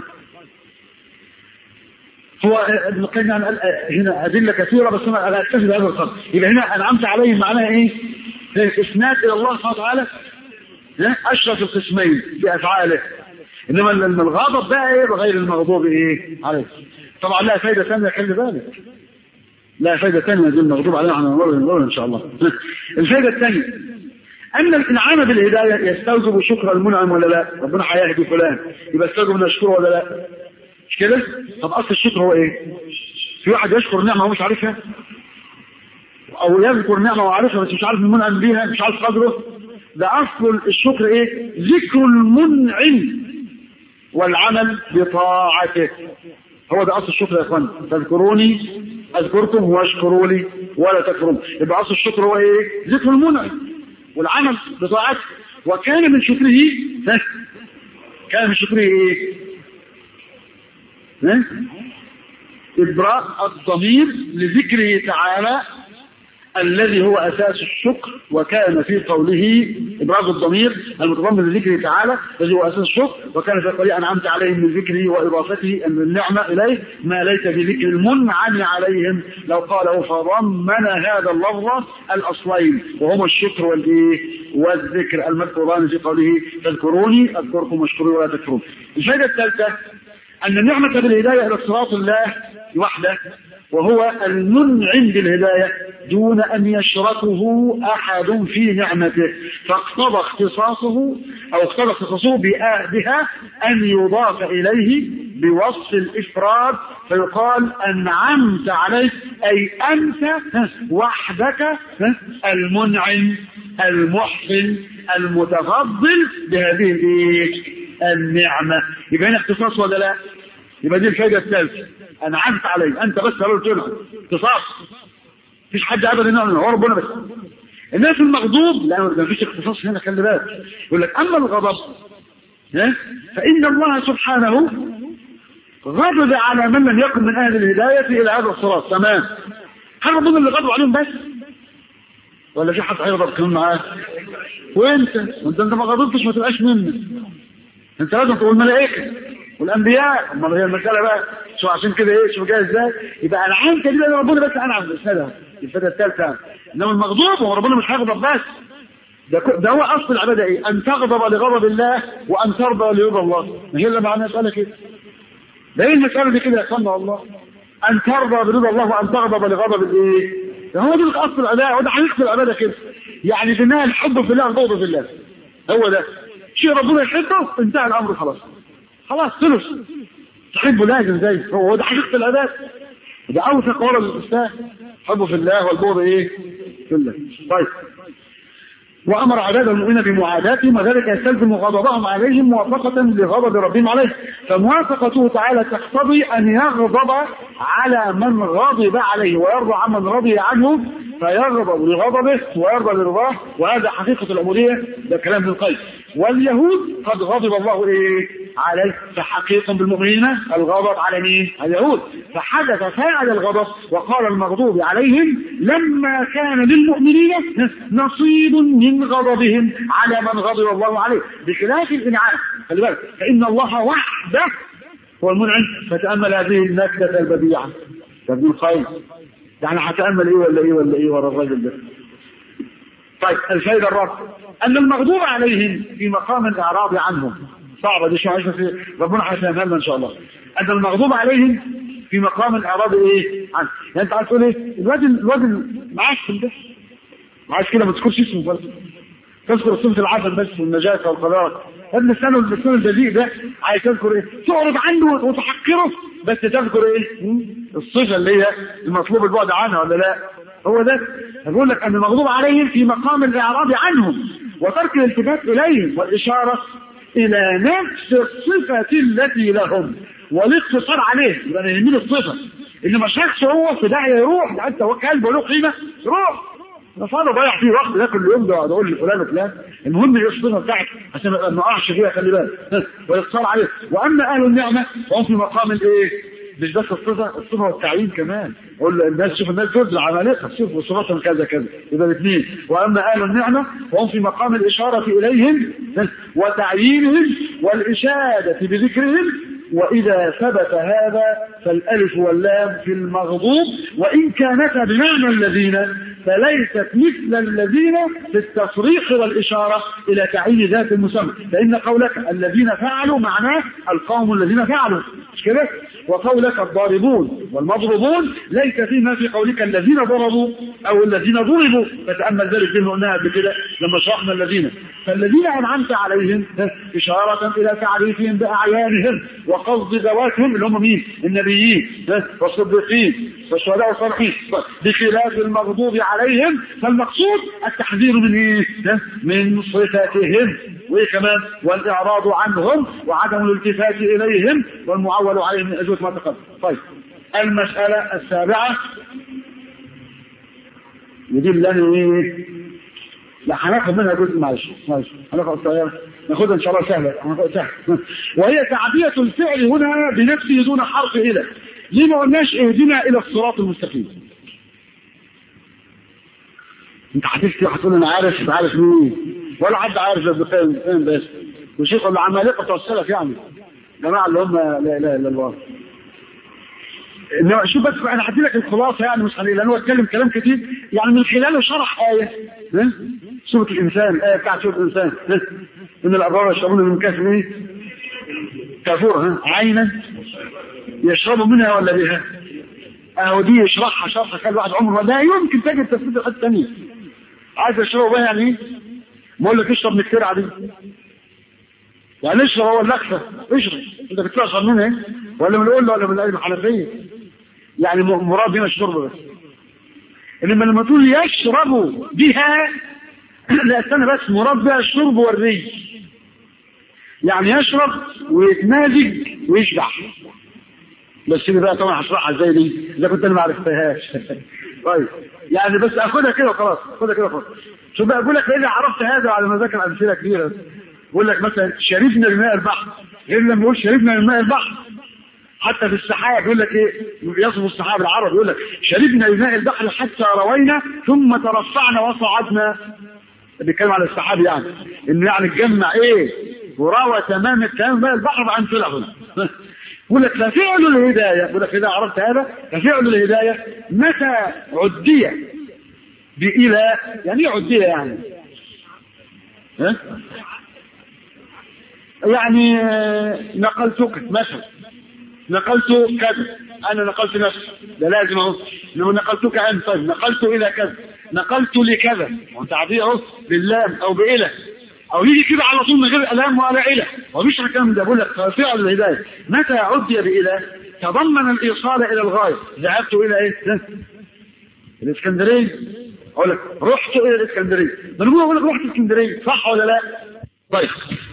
هو ابن القيم يعني قال هنا أدلة كثيرة بس أنا أنا أكتفي بهذا القدر يبقى هنا أنعمت عليهم معناها إيه؟ إسناد إلى الله سبحانه وتعالى أشرف القسمين في أفعاله إنما الغضب بقى إيه بغير المغضوب إيه عليه طبعا لها فايدة ثانية خلي بالك لا فايدة ثانية دي المغضوب عليها احنا نقول إن شاء الله الفايدة الثانية أن الإنعام بالهداية يستوجب شكر المنعم ولا لا؟ ربنا هيهدي فلان يبقى يستوجب أن يشكره ولا لا؟ مش كده؟ طب أصل الشكر هو إيه؟ في واحد يشكر نعمة هو مش عارفها أو يذكر نعمة وعارفها بس مش عارف المنعم بيها مش عارف قدره ده أصل الشكر إيه؟ ذكر المنعم والعمل بطاعته هو ده أصل الشكر يا إخوان تذكروني أذكركم واشكروا لي ولا تكفرون يبقى أصل الشكر هو إيه؟ ذكر المنعم والعمل بطاعته وكان من شكره كان من شكره ايه إبراء الضمير لذكره تعالى الذي هو أساس الشكر وكان في قوله إبراز الضمير المتضمن لذكره تعالى الذي هو أساس الشكر وكان في قوله أنعمت عليهم من ذكره وإضافته أن النعمة إليه ما ليس بذكر المنعم عليهم لو قاله فضمن هذا اللفظ الأصلين وهما الشكر والإيه والذكر المذكوران في قوله تذكروني أذكركم واشكروا ولا تكفرون الفائدة الثالثة أن النعمة بالهداية إلى صراط الله وحده وهو المنعم بالهداية دون أن يشركه أحد في نعمته فاقتضى اختصاصه أو اقتضى اختصاصه بها أن يضاف إليه بوصف الإفراد فيقال أنعمت عليك أي أنت وحدك المنعم المحسن المتفضل بهذه النعمة يبقى هنا اختصاص ولا لا؟ يبقى دي الفائدة الثالثة أنعمت عليه أنت بس قالوا تنعم اختصاص مفيش حد أبدا ينعم هو ربنا بس الناس المغضوب لا ما فيش اختصاص هنا خلي بالك يقول لك أما الغضب فإن الله سبحانه غضب على من لم يكن من أهل الهداية إلى هذا الصراط تمام هل ربنا اللي غضب عليهم بس ولا في حد هيغضب كمان معاه وانت وانت انت ما غضبتش ما تبقاش منك انت لازم تقول ملائكه والانبياء امال هي المساله بقى شو عشان كده ايه شو جاي ازاي يبقى العام كده لان ربنا بس انعم بالاسنادها الفائده الثالثه انما المغضوب هو ربنا مش هيغضب بس ده ده هو اصل العباده ايه؟ ان تغضب لغضب الله وان ترضى لرضا الله ما هي اللي معناها مساله كده ده ايه المساله دي كده يا اخوانا والله ان ترضى برضا الله وان تغضب لغضب الايه؟ ده هو دي اصل العباده وده حقيقه العباده كده يعني في النهايه الحب في الله والبغض في الله هو ده شيء ربنا يحبه انتهى الامر خلاص خلاص ثلث تحبه لازم زي هو ده حقيقه العباده ده اوثق ورا الاسلام حبه في الله والبغض ايه؟ في الله طيب وامر عباد المؤمنين بمعاداتهم وذلك يستلزم غضبهم عليهم موافقه لغضب ربهم عليه فموافقته تعالى تقتضي ان يغضب على من غضب عليه ويرضى عمن رضي عنه فيغضب لغضبه ويرضى لرضاه وهذا حقيقه العبوديه ده كلام ابن القيم واليهود قد غضب الله ايه عليه فحقيقا بالمؤمنين الغضب على مين؟ اليهود فحدث فاعل الغضب وقال المغضوب عليهم لما كان للمؤمنين نصيب من غضبهم على من غضب الله عليه بخلاف الانعام خلي بالك فان الله وحده هو المنعم فتامل هذه النكته البديعه ابن القيم يعني هتامل ايه ولا ايه ولا ايه ورا الراجل ده طيب الفائده الرابعه ان المغضوب عليهم في مقام الاعراض عنهم صعبه دي شويه في ربنا هيفهمها لنا ان شاء الله ان المغضوب عليهم في مقام الاعراض ايه عنه يعني انت عايز تقول ايه الواد الواد المعفن ده عايز كده ما تذكرش اسمه بس تذكر صفه العسل بس والنجاسه والقذاره ابن السنه السنه البذيء ده عايز تذكر ايه تعرض عنه وتحقره بس تذكر ايه الصفه اللي هي المطلوب البعد عنها ولا لا هو ده بقول لك ان المغضوب عليهم في مقام الاعراض عنهم وترك الالتفات اليهم والاشاره الى نفس الصفه التي لهم والاقتصار عليه يبقى يهمني الصفه انما شخص هو في داعيه يروح ده انت هو كلب وله قيمه روح انا فاضي اضيع فيه وقت ده كل يوم ده اقول لفلان وفلان المهم الصفه بتاعتي عشان ما اقعش فيها خلي بالك والاقتصار عليه واما اهل النعمه فهم في مقام الايه؟ مش بس الصفه الصفه والتعيين كمان قول الناس شوف الناس دول العمالقه شوف صفاتهم كذا كذا يبقى الاثنين واما اهل النعمه فهم في مقام الاشاره اليهم وتعيينهم والاشاده بذكرهم وإذا ثبت هذا فالألف واللام في المغضوب وإن كانتا بمعنى الذين فليست مثل الذين في التصريح والإشارة إلى تعيين ذات المسمى فإن قولك الذين فعلوا معناه القوم الذين فعلوا مش كده وقولك الضاربون والمضروبون ليس فيما في قولك الذين ضربوا أو الذين ضربوا فتأمل ذلك زي ما قلناها قبل كده لما شرحنا الذين فالذين أنعمت عليهم إشارة إلى تعريفهم بأعيانهم وقصد ذواتهم اللي هم مين؟ النبيين والصديقين والشهداء والصالحين بخلاف المغضوب عليهم فالمقصود التحذير من ايه؟ من صفاتهم وايه كمان؟ والاعراض عنهم وعدم الالتفات اليهم والمعول عليهم من اجوبه ما تقدم. طيب المساله السابعه يدلني ايه؟ لا هناخد منها جزء معلش معلش هناخد ناخدها ان شاء الله سهله سهله وهي تعديه الفعل هنا بنفسه دون حرف الى ليه ما قلناش اهدنا الى الصراط المستقيم انت هتفتي هتقول انا عارف انت عارف مين ولا حد عارف ابن القيم فين بس وشيخ العمالقه بتوع السلف يعني الجماعه اللي هم لا اله الا الله انما شوف بس انا هدي لك الخلاصه يعني مش لان هو اتكلم كلام كتير يعني من خلاله شرح ايه سوره الانسان ايه بتاعت سوره الانسان ان الابرار يشربون من كاس ايه؟ كافور عينا يشربوا منها ولا بها؟ اهو دي يشرحها شرح خلي واحد عمره لا يمكن تجد تفسير حته ثانيه عايز يشربوا بها يعني ايه؟ بقول لك اشرب من الترعه دي يعني اشرب هو اللخفه اشرب انت بتشرب منها ايه؟ ولا من القله ولا من القلب الحنفيه يعني مراد هنا الشرب بس انما لما تقول يشرب بها لا استنى بس مراد بها الشرب والري يعني يشرب ويتمازج ويشبع بس دي بقى طبعا هشرحها ازاي دي اذا كنت انا ما عرفتهاش طيب يعني بس اخدها كده وخلاص خدها كده وخلاص شوف بقى اقول لك اذا عرفت هذا على ما ذكر امثله كثيره بقول لك مثلا شربنا من ماء البحر غير لما يقول شربنا من ماء البحر حتى في السحاب يقول لك ايه يصف السحاب العرب يقول لك شربنا من ماء البحر حتى روينا ثم ترفعنا وصعدنا بيتكلم على السحاب يعني انه يعني تجمع ايه وروى تمام الكلام ماء البحر عن طلعه يقول لك ففعل الهدايه يقول لك اذا عرفت هذا ففعل الهدايه متى عدي بإلى يعني ايه عدي يعني ها؟ يعني نقلتك مثلا نقلت كذا انا نقلت نفسي ده لازم اهو لو نقلتك انت طيب نقلت الى كذا نقلت لكذا وانت عادي اهو باللام او بإله او يجي كده على طول من غير الام ولا اله ومش الكلام ده بقول لك فعل الهدايه متى عدي بإله تضمن الايصال الى الغايه ذهبت الى ايه؟ الاسكندريه اقول لك رحت الى الاسكندريه ده انا بقول لك رحت الاسكندريه صح ولا لا؟ طيب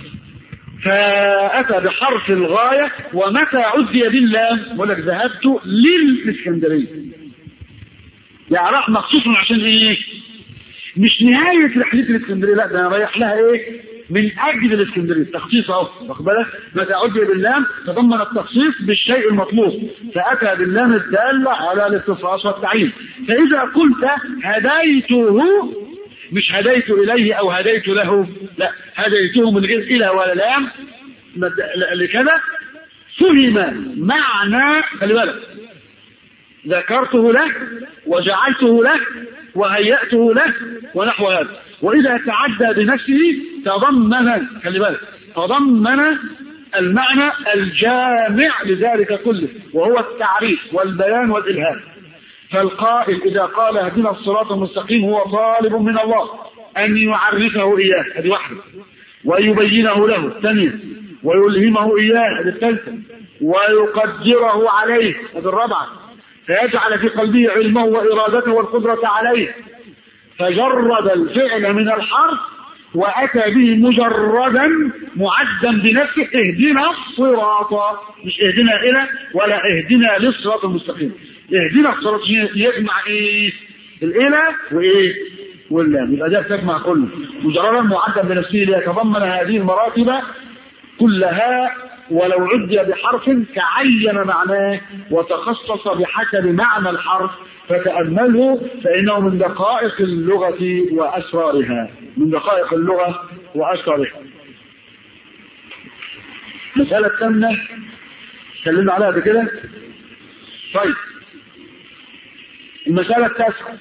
فأتى بحرف الغاية ومتى عدي بالله بقول لك ذهبت للإسكندرية يعني راح مخصوص عشان ايه مش نهاية رحلة الإسكندرية لا ده أنا رايح لها ايه من أجل الإسكندرية تخصيص أهو واخد بالك متى عدي باللام تضمن التخصيص بالشيء المطلوب فأتى باللام الدالة على الاختصاص والتعيين فإذا قلت هديته مش هديت إليه أو هديت له لا هديته من غير إلى ولا لام لكذا فهم معنى خلي بالك ذكرته له وجعلته له وهيأته له ونحو هذا وإذا تعدى بنفسه تضمن خلي بالك تضمن المعنى الجامع لذلك كله وهو التعريف والبيان والإلهام فالقائل إذا قال اهدنا الصراط المستقيم هو طالب من الله أن يعرفه إياه هذه واحدة ويبينه له ثانية ويلهمه إياه هذه الثالثة ويقدره عليه هذه الرابعة فيجعل في قلبه علمه وإرادته والقدرة عليه فجرد الفعل من الحرف وأتى به مجردا معدا بنفسه اهدنا الصراط مش اهدنا إلى ولا اهدنا للصراط المستقيم اهدنا الصراط يجمع ايه الإله وايه واللام يبقى ده تجمع كله مجردا معدا بنفسه ليتضمن هذه المراتب كلها ولو عدي بحرف تعين معناه وتخصص بحسب معنى الحرف فتأمله فإنه من دقائق اللغة وأسرارها من دقائق اللغة وأسرارها مسألة ثامنة اتكلمنا عليها بكده طيب المسألة التاسعة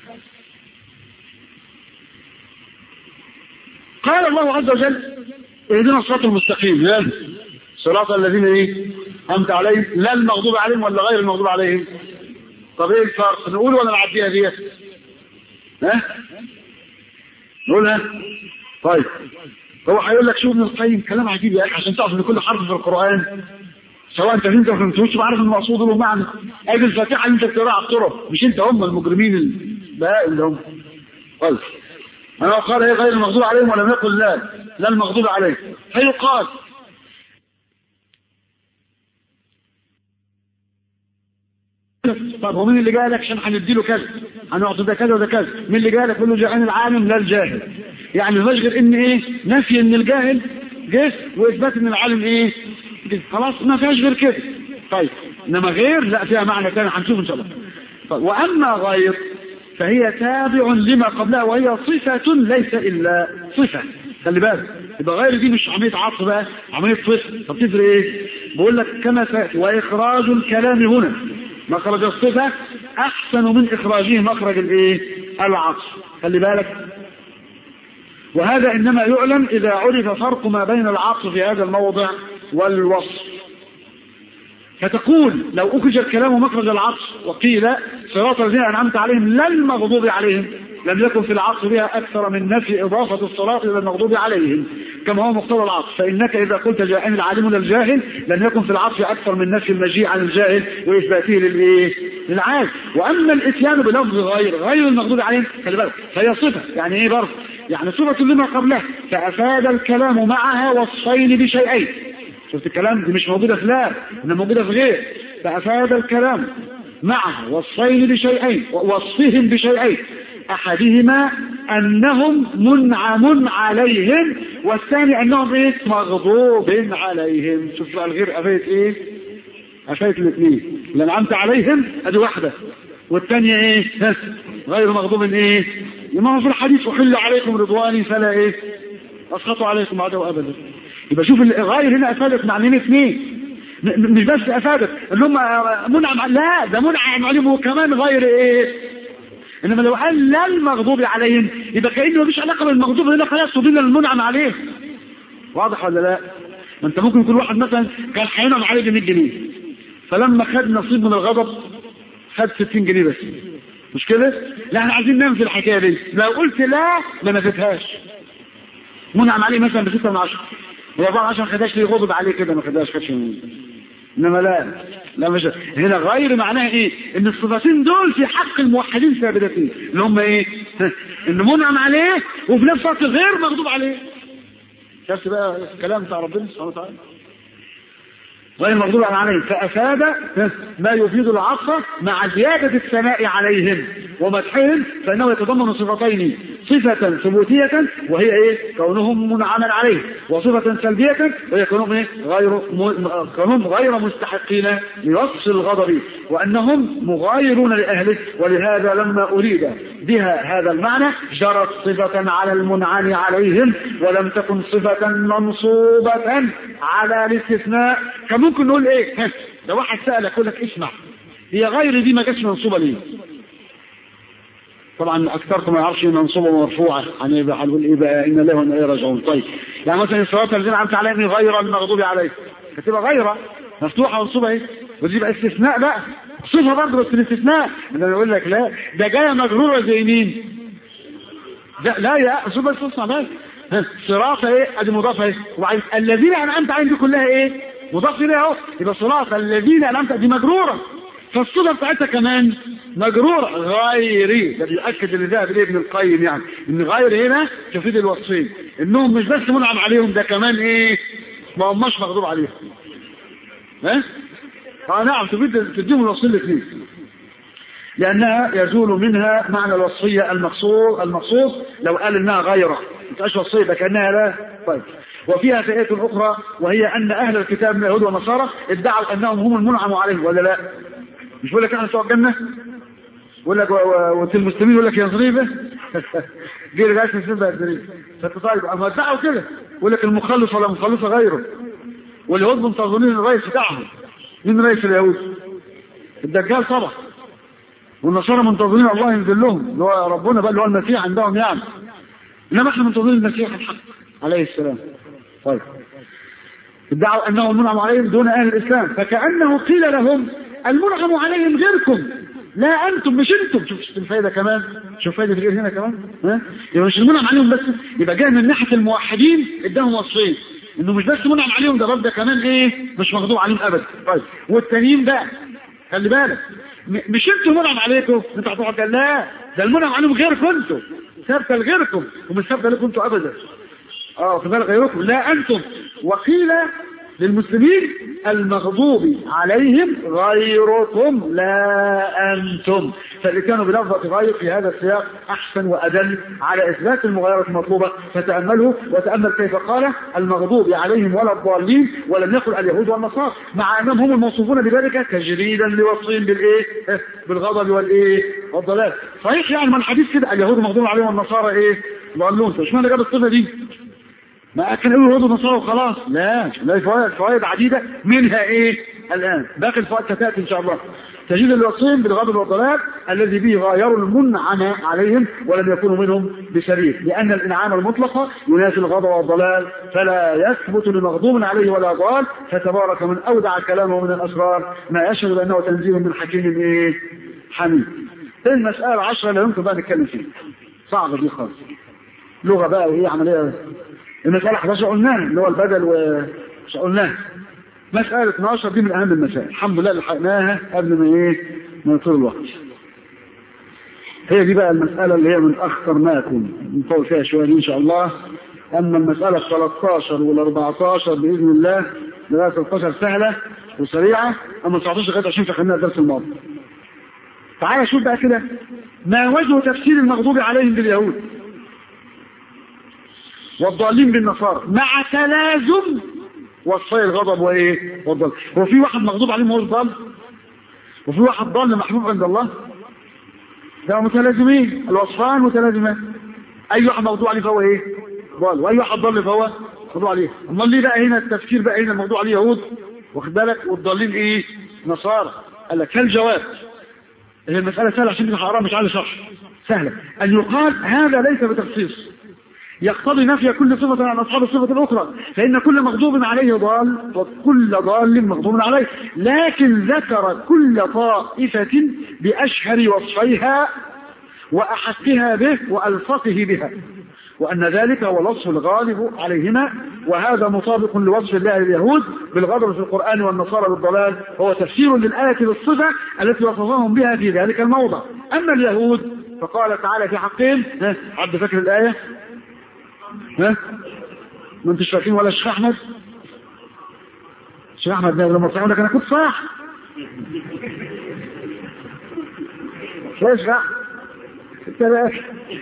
قال الله عز وجل اهدنا الصراط المستقيم يعني صراط الذين ايه انت عليهم لا المغضوب عليهم ولا غير المغضوب عليهم طب ايه الفرق نقول ولا نعديها ديت ها نقولها طيب هو هيقول لك شوف ابن القيم كلام عجيب يا اخي عشان تعرف ان كل حرف في القران سواء انت فهمت او ما فهمتوش عارف المقصود له معنى ادي الفاتحه اللي انت بتقراها على الطرق مش انت هم المجرمين البهائم اللي هم طيب انا قال ايه غير المغضوب عليهم ولم يقل لا لا المغضوب عليهم فيقال طب ومين اللي جالك عشان هنديله كذا هنعطي ده كذا وده كذا مين اللي جالك كله جاءني العالم لا الجاهل يعني مفيش غير ان ايه نفي ان الجاهل جه واثبات ان العالم ايه جه. خلاص ما فيهاش غير كده طيب انما غير لا فيها معنى ثاني هنشوف ان شاء الله طيب واما غير فهي تابع لما قبلها وهي صفة ليس إلا صفة خلي بالك يبقى غير دي مش عملية عطف بقى عملية صفة طب تفرق ايه بقول لك كما فات وإخراج الكلام هنا مخرج الصفة أحسن من إخراجه مخرج الايه العطف خلي بالك وهذا إنما يعلم إذا عرف فرق ما بين العطف في هذا الموضع والوصف فتقول لو أخرج الكلام مخرج العطف وقيل صراط الذين أنعمت عليهم لا المغضوب عليهم لم يكن في العطف بها أكثر من نفي إضافة الصلاة إلى المغضوب عليهم كما هو مقتضى العطف فإنك إذا قلت جاءني العالم للجاهل لم يكن في العطف أكثر من نفي المجيء عن الجاهل وإثباته للإيه؟ للعالم وأما الإتيان بلفظ غير غير المغضوب عليهم خلي بالك فهي صفة يعني إيه برضه؟ يعني صفة لما قبلها فأفاد الكلام معها وصفين بشيئين شفت الكلام دي مش موجودة في لا انها موجودة في غير فأفاد الكلام معها وصفين بشيئين وصفهم بشيئين أحدهما أنهم منعم عليهم والثاني أنهم إيه مغضوب عليهم شوف بقى الغير أفايت إيه أفايت الاثنين اللي أنعمت عليهم أدي واحدة والثانية إيه غير مغضوب إيه ما هو في الحديث أحل عليكم رضواني فلا إيه أسخطوا عليكم عدو أبدا يبقى شوف الغير هنا افادت معنيين اثنين مش بس افادت اللي هم منعم لا ده منعم عليهم وكمان غير ايه انما لو قال لا المغضوب عليهم يبقى كانه مفيش علاقه بالمغضوب هنا خلاص وبين المنعم عليه واضح ولا لا ما انت ممكن يكون واحد مثلا كان هينعم عليه ب 100 جنيه فلما خد نصيب من الغضب خد 60 جنيه بس مش كده لا احنا عايزين ننفي الحكايه دي لو قلت لا ما نفيتهاش منعم عليه مثلا ب 6 من 10 هو بعض عشان خداش ليه غضب عليه كده ما خداش خدش انما لا لا مش هنا غير معناها ايه ان الصفتين دول في حق الموحدين ثابتين اللي هم ايه ان منعم عليه وفي نفس الوقت غير مغضوب عليه شفت بقى الكلام بتاع ربنا سبحانه وتعالى غير مغضوب عليهم فافاد ما يفيد العطف مع زياده الثناء عليهم ومدحهم فانه يتضمن صفتين صفة ثبوتية وهي ايه كونهم منعما عليه وصفة سلبية وهي كونهم ايه غير م... كونهم غير مستحقين لوصف الغضب وانهم مغايرون لاهله ولهذا لما اريد بها هذا المعنى جرت صفة على المنعم عليهم ولم تكن صفة منصوبة على الاستثناء كان ممكن نقول ايه لو واحد سألك يقول لك اسمع هي غير دي ما جاتش منصوبة ليه طبعا اكثركم ما يعرفش منصوبه ومرفوعه يعني يبقى هنقول ايه بقى ان الله وانا اليه راجعون طيب يعني مثلا الصلاه الذين انعمت عليهم غير المغضوب عليهم هتبقى غيره مفتوحه منصوبه ايه ودي يبقى استثناء بقى صفه برضه بس الاستثناء انا بقول لك لا ده جايه مجروره زي مين ده لا يا صفه بس اسمع بس صراط ايه ادي مضافه ايه وبعدين الذين انعمت عليهم دي كلها ايه مضاف اليها اهو يبقى صراط الذين انعمت دي مجروره فالصفه بتاعتها كمان مجرور غيري ده بيأكد اللي ذهب اليه ابن القيم يعني ان غير هنا تفيد الوصفين انهم مش بس منعم عليهم ده كمان ايه ما هماش مغضوب عليهم ها اه نعم تفيد تديهم الوصفين الاثنين لأنها يزول منها معنى الوصية المقصود المقصود لو قال إنها غيره مش وصية يبقى كأنها لا طيب وفيها فئة أخرى وهي أن أهل الكتاب من اليهود والنصارى ادعوا أنهم هم المنعم عليهم ولا لا؟ مش بيقول لك احنا بتوع الجنة؟ يقول لك وفي المسلمين يقول لك يا ظريفة دي اللي جاية تسيبها يا ظريفة فانت طيب اما ادعوا كده يقول لك المخلص ولا مخلصة غيره واليهود منتظرين الرئيس بتاعهم مين رئيس اليهود؟ الدجال طبعا والنصارى منتظرين الله ينزل لهم اللي هو ربنا بقى اللي هو المسيح عندهم يعني انما احنا منتظرين المسيح الحق عليه السلام طيب ادعوا انه المنعم عليهم دون اهل الاسلام فكانه قيل لهم المنعم عليهم غيركم لا انتم مش انتم شوف شوف الفايده كمان شوف فايده الغير هنا كمان ها يبقى مش المنعم عليهم بس يبقى جاي من ناحيه الموحدين اداهم وصفين انه مش بس منعم عليهم ده رب ده كمان ايه مش مغضوب عليهم ابدا طيب والتانيين بقى خلي بالك مش انتوا منعم عليكم انتوا هتقعد لا ده المنعم عليهم غيركم انتوا ثابته لغيركم ومش ثابته لكم انتوا ابدا اه في بالك غيركم لا انتم وقيل للمسلمين المغضوب عليهم غيركم لا أنتم فاللي كانوا بلفظة غير في هذا السياق أحسن وأدل على إثبات المغايرة المطلوبة فتأمله وتأمل كيف قال المغضوب عليهم ولا الضالين ولم يقل اليهود والنصارى مع أنهم هم الموصوفون بذلك تجريدا لوصفهم بالإيه بالغضب والإيه والضلال صحيح يعني من الحديث كده اليهود المغضوب عليهم والنصارى إيه ضالون مش معنى جاب الصفة دي ما كان يقول يهود ونصارى وخلاص لا لا فوائد فوائد عديدة منها ايه الان باقي الفوائد ستاتي ان شاء الله تجد الوصيم بالغضب والضلال الذي به غاير المنعم عليهم ولم يكونوا منهم بسبيل لان الانعام المطلقة ينافي الغضب والضلال فلا يثبت لمغضوب عليه ولا ضال فتبارك من اودع كلامه من الاسرار ما يشهد بانه تنزيل من حكيم ايه حميد المسألة عشرة لا يمكن بقى نتكلم فيها صعبة دي خالص لغة بقى وايه عملية المسألة 11 قلناها اللي هو البدل ومش قلناها مسألة 12 دي من أهم المسائل الحمد لله لحقناها قبل ما إيه ما يطول الوقت هي دي بقى المسألة اللي هي من أخطر ما يكون نطول فيها شوية إن شاء الله أما المسألة 13 وال 14 بإذن الله لغاية 13 سهلة وسريعة أما 19 لغاية 20 فخلينا الدرس الماضي تعالى شوف بقى كده ما وجه تفسير المغضوب عليهم باليهود والضالين بالنصارى مع تلازم وصفي الغضب وايه والضل هو في واحد مغضوب عليه وهو ضال وفي واحد ضال محبوب عند الله ده متلازمين الوصفان متلازمان اي واحد مغضوب عليه فهو ايه ضال واي واحد ضال فهو مغضوب عليه امال ليه بقى هنا التفكير بقى هنا الموضوع عليه يهود واخد بالك والضالين ايه نصارى قال لك فالجواب هي المسألة سهلة عشان كده حرام مش عايز شرح سهلة أن يقال هذا ليس بتخصيص يقتضي نفي كل صفة عن أصحاب الصفة الأخرى فإن كل مغضوب عليه ضال وكل ضال مغضوب عليه لكن ذكر كل طائفة بأشهر وصفيها وأحقها به وألفقه بها وأن ذلك هو الوصف الغالب عليهما وهذا مطابق لوصف الله لليهود بالغضب في القرآن والنصارى بالضلال هو تفسير للآية بالصفة التي وصفهم بها في ذلك الموضع أما اليهود فقال تعالى في حقهم عبد فكر الآية ها ما انتش فاكرين ولا الشيخ احمد الشيخ احمد لما تصحوا لك انا كنت صح ليش بقى انت بقى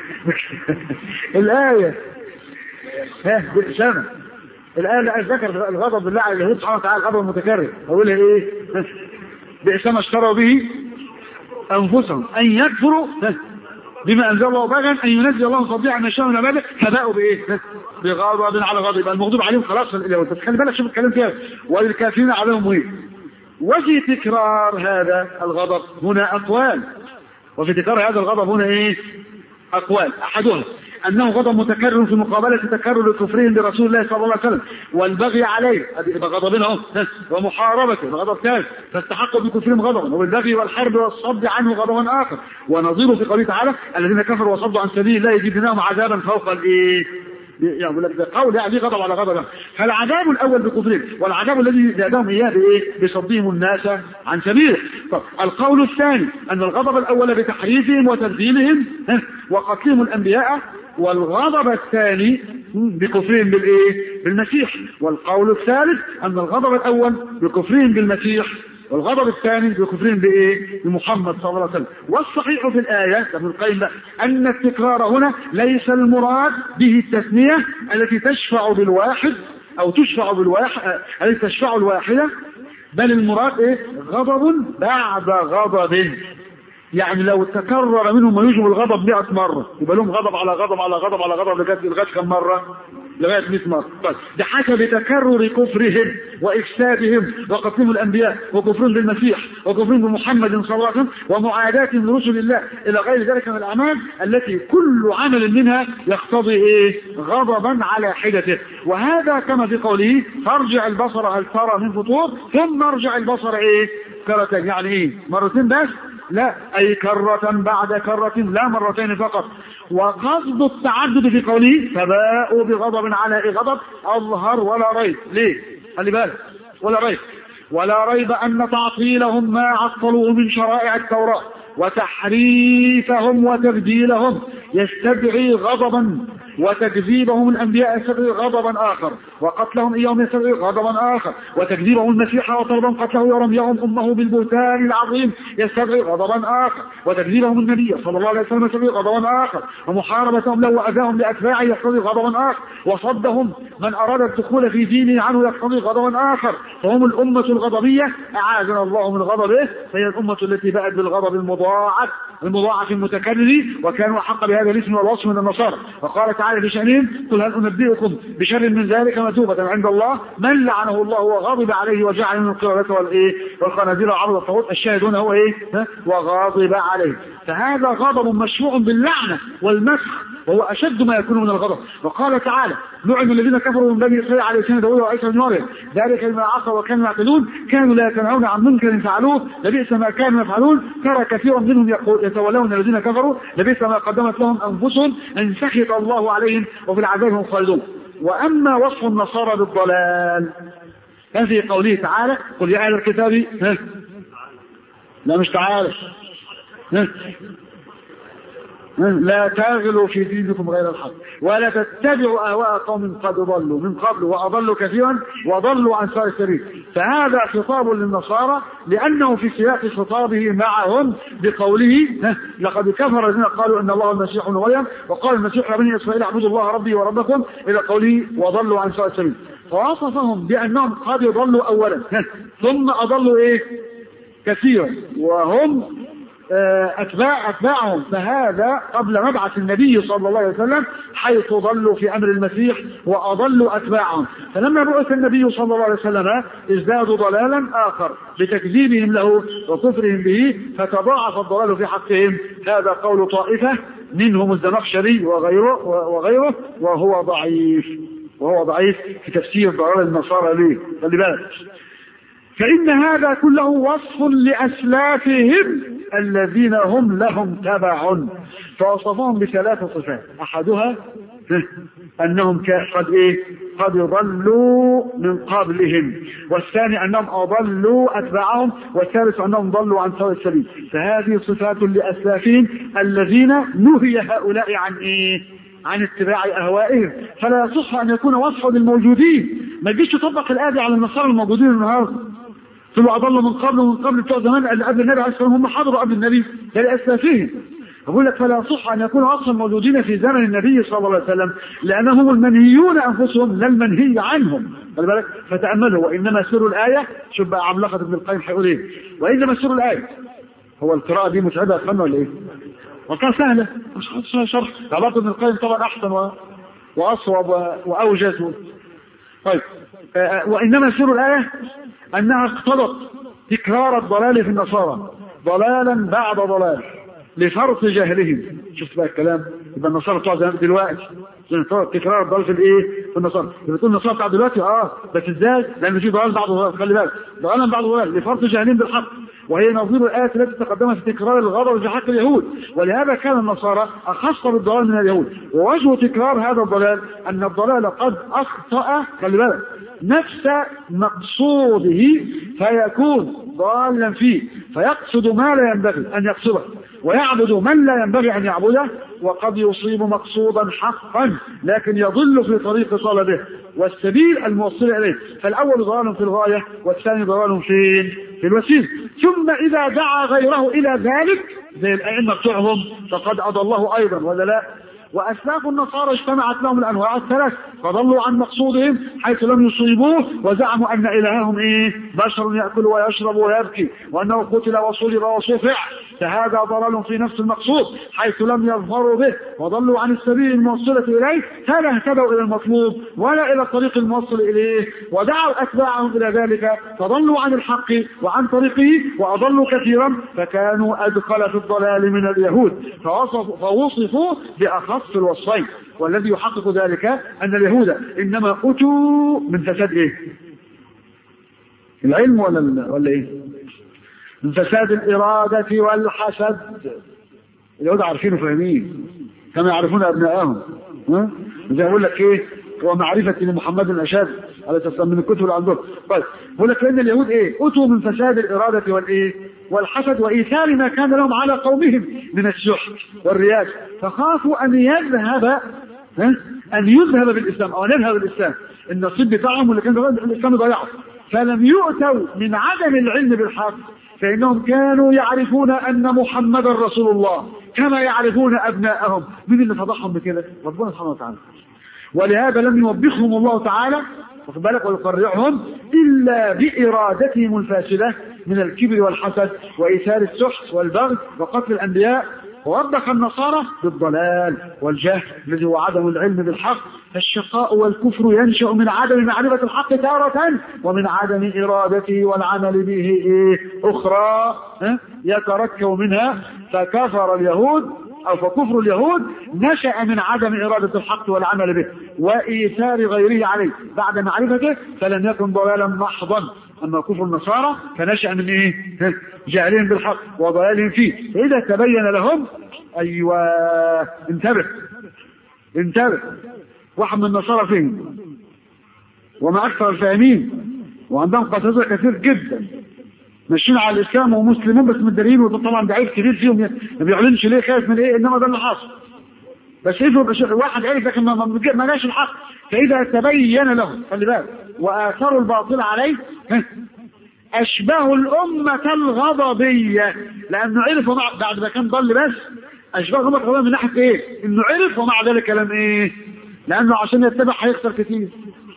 الآية ها بالسنة الآية اللي ذكر الغضب بالله على اليهود سبحانه وتعالى الغضب المتكرر أقولها إيه؟ بئس ما اشتروا به أنفسهم أن يكفروا بما أنزل الله بغيا أن ينزل الله تضيع من يشاء من عباده فباءوا بإيه؟ بغضب على غضب يبقى المغضوب عليهم خلاص اليهود بس خلي بالك شوف الكلام فيها وللكافرين عليهم مهين وفي تكرار هذا الغضب هنا أقوال وفي تكرار هذا الغضب هنا إيه؟ أقوال أحدها أنه غضب متكرر في مقابلة تكرر كفرهم برسول الله صلى الله عليه وسلم والبغي عليه يبقى غضبنا اهو ومحاربته غضب ثاني فاستحقوا بكفرهم غضبا وبالبغي والحرب والصد عنه غضبا آخر ونظيره في قوله تعالى الذين كفروا وصدوا عن سبيل الله يجدناهم عذابا فوق الايه يقول لك ده قول يعني غضب على غضب فالعذاب الاول بكفرهم والعذاب الذي زادهم اياه بايه؟ بصدهم الناس عن سبيله طب القول الثاني ان الغضب الاول بتحريفهم وتبديلهم وقتلهم الانبياء والغضب الثاني بكفرهم بالايه؟ بالمسيح والقول الثالث ان الغضب الاول بكفرهم بالمسيح والغضب الثاني بكفرهم بايه؟ بمحمد صلى الله عليه وسلم والصحيح في الايه ابن القيم بقى ان التكرار هنا ليس المراد به التثنيه التي تشفع بالواحد او تشفع بالواحد التي تشفع الواحده بل المراد ايه؟ غضب بعد غضب يعني لو تكرر منهم ما يوجب الغضب 100 مرة يبقى لهم غضب على غضب على غضب على غضب لغاية لغاية كم مرة؟ لغاية 100 مرة طيب ده حسب تكرر كفرهم وإفسادهم وقتلهم الأنبياء وكفرهم بالمسيح وكفرهم بمحمد صلى الله عليه وسلم ومعاداتهم لرسل الله إلى غير ذلك من الأعمال التي كل عمل منها يقتضي إيه؟ غضبا على حدته وهذا كما في قوله فارجع البصر هل ترى من فطور ثم ارجع البصر إيه؟ كرتين يعني إيه؟ مرتين بس لا أي كرة بعد كرة لا مرتين فقط وقصد التعدد في قوله فباءوا بغضب على غضب أظهر ولا ريب ليه خلي بالك ولا ريب ولا ريب أن تعطيلهم ما عطلوه من شرائع التوراة وتحريفهم وتبديلهم يستدعي غضبا وتكذيبهم الأنبياء يستدعي غضبا آخر وقتلهم إياهم يستدعي غضبا آخر وتكذيبهم المسيح وطلبا قتله ورميهم أمه بالبهتان العظيم يستدعي غضبا آخر وتكذيبهم النبي صلى الله عليه وسلم يستدعي غضبا آخر ومحاربتهم له وأذاهم لأتباعه يقتضي غضبا آخر وصدهم من أراد الدخول في دينه عنه يقتضي غضبا آخر فهم الأمة الغضبية أعاذنا الله من غضبه فهي الأمة التي بأت بالغضب المضاعف المضاعف المتكرر وكانوا أحق بهذا الاسم والوصف من النصارى وقال تعالى في شأنهم قل هل أنبئكم بشر من ذلك مثوبة عند الله من لعنه الله وغضب عليه وجعل من القردة والإيه والخنازير وعبد الطاغوت الشاهد هنا هو إيه وغاضب عليه فهذا غضب مشروع باللعنة والمسخ وهو أشد ما يكون من الغضب وقال تعالى لعن الذين كفروا من بني إسرائيل على لسان داوود وعيسى بن مريم ذلك بما عصوا وكانوا يعتدون كانوا لا يتنهون عن منكر فعلوه لبئس ما كانوا يفعلون ترى كثيرا منهم يتولون الذين كفروا لبئس ما قدمت لهم أنفسهم أن سخط الله عليهم وفي العذاب هم خالدون وأما وصف النصارى بالضلال كان في قوله تعالى قل يا أهل الكتاب ها لا مش تعالى ها لا تغلوا في دينكم غير الحق ولا تتبعوا اهواء قوم قد ضلوا من قبل واضلوا كثيرا وضلوا عن سواء السبيل فهذا خطاب للنصارى لانه في سياق خطابه معهم بقوله لقد كفر الذين قالوا ان الله المسيح ابن مريم وقال المسيح يا بني اسرائيل اعبدوا الله ربي وربكم الى قوله وضلوا عن سواء السبيل فوصفهم بانهم قد ضلوا اولا ثم اضلوا ايه كثيرا وهم أتباع أتباعهم فهذا قبل مبعث النبي صلى الله عليه وسلم حيث ضلوا في أمر المسيح وأضلوا أتباعهم فلما بعث النبي صلى الله عليه وسلم ازدادوا ضلالا آخر بتكذيبهم له وكفرهم به فتضاعف الضلال في حقهم هذا قول طائفة منهم الزمخشري وغيره وغيره وهو ضعيف وهو ضعيف في تفسير ضلال النصارى ليه خلي بالك فإن هذا كله وصف لأسلافهم الذين هم لهم تبع فوصفهم بثلاث صفات أحدها أنهم قد إيه قد ضلوا من قبلهم والثاني أنهم أضلوا أتباعهم والثالث أنهم ضلوا عن سواء السبيل فهذه صفات لأسلافهم الذين نهي هؤلاء عن إيه عن اتباع أهوائهم فلا يصح أن يكون وصفا للموجودين ما تجيش تطبق الآية على النصارى الموجودين النهارده ثم أضلوا من قبل ومن قبل بتوع زمان اللي قبل النبي عليه الصلاة والسلام هم حضروا قبل النبي لأسلافهم أقول لك فلا يصح أن يكونوا أصلا موجودين في زمن النبي صلى الله عليه وسلم لأنهم المنهيون أنفسهم لا المنهي عنهم خلي بالك فتأملوا وإنما سر الآية شوف بقى عملاقة ابن القيم هيقول إيه وإنما سر الآية هو القراءة دي متعبة يا أخوانا ولا إيه؟ وكان سهلة مش شرح عبارة ابن القيم طبعا أحسن و... وأصوب وأوجز طيب وإنما سر الآية أنها اقتضت تكرار الضلال في النصارى ضلالا بعد ضلال لفرط جهلهم شفت بقى الكلام يبقى النصارى بتوع زمان دلوقتي تكرار الضلال في الايه في النصارى يبقى تقول النصارى بتاع دلوقتي اه بس ازاي لان في ضلال بعد ضلال خلي بالك ضلالا بعد ضلال لفرط جهلهم بالحق وهي نظير الآية التي تقدمت في تكرار الغضب في حق اليهود ولهذا كان النصارى أخص بالضلال من اليهود ووجه تكرار هذا الضلال أن الضلال قد أخطأ خلي بالك نفس مقصوده فيكون ضالا فيه فيقصد ما لا ينبغي أن يقصده ويعبد من لا ينبغي أن يعبده وقد يصيب مقصودا حقا لكن يضل في طريق طلبه والسبيل الموصل إليه فالأول ضلال في الغاية والثاني ضلال فين في الوسيله ثم اذا دعا غيره الى ذلك زي الائمه بتوعهم فقد اضله ايضا ولا لا وأسلاف النصارى اجتمعت لهم الأنواع الثلاث فضلوا عن مقصودهم حيث لم يصيبوه وزعموا أن إلههم إيه بشر يأكل ويشرب ويبكي وأنه قتل وصلب وصفع فهذا ضلال في نفس المقصود حيث لم يظهروا به وضلوا عن السبيل الموصلة إليه فلا اهتدوا إلى المطلوب ولا إلى الطريق الموصل إليه ودعوا أتباعهم إلى ذلك فضلوا عن الحق وعن طريقه وأضلوا كثيرا فكانوا أدخل في الضلال من اليهود فوصف فوصفوا بأخص الوصفين والذي يحقق ذلك أن اليهود إنما أتوا من فساد إيه؟ العلم ولا ولا إيه؟ من فساد الإرادة والحسد اليهود عارفين وفاهمين كما يعرفون أبنائهم ها؟ زي يقول لك إيه ومعرفة لمحمد أشد عليه السلام من الكتب اللي عندهم طيب يقول لك لأن اليهود إيه أتوا من فساد الإرادة والإيه والحسد وإيثار ما كان لهم على قومهم من الشح والرياش فخافوا أن يذهب ها؟ أن يذهب بالإسلام أو أن يذهب بالإسلام النصيب بتاعهم اللي كان الإسلام ضيعه فلم يؤتوا من عدم العلم بالحق فإنهم كانوا يعرفون أن محمدا رسول الله كما يعرفون أبناءهم من اللي فضحهم بكده ربنا سبحانه وتعالى ولهذا لم يوبخهم الله تعالى واخد بالك ويقرعهم إلا بإرادتهم الفاسدة من الكبر والحسد وإيثار السحت والبغي وقتل الأنبياء ووبخ النصارى بالضلال والجهل الذي هو عدم العلم بالحق فالشقاء والكفر ينشأ من عدم معرفة الحق تارة ومن عدم إرادته والعمل به إيه أخرى يتركب منها فكفر اليهود أو فكفر اليهود نشأ من عدم إرادة الحق والعمل به وإيثار غيره عليه بعد معرفته فلم يكن ضلالا محضا أما كفر النصارى فنشأ من إيه؟ جهلهم بالحق وضلالهم فيه فإذا تبين لهم أيوة انتبه انتبه واحد من النصارى فين وما أكثر الفاهمين وعندهم قصص كثير جدا ماشيين على الاسلام ومسلمون بس متدارين وده طبعا ده عيب كبير فيهم ما بيعلنش ليه خايف من ايه انما ده اللي حاصل بس افرض واحد عرف لكن ما ما جاش الحق فاذا تبين له خلي بالك واثروا الباطل عليه اشبهوا الامه الغضبيه لانه عرف ومع بعد ما كان ضل بس اشبه الامه الغضبيه من ناحيه ايه؟ انه عرف ومع ذلك كلام ايه؟ لانه عشان يتبع هيخسر كتير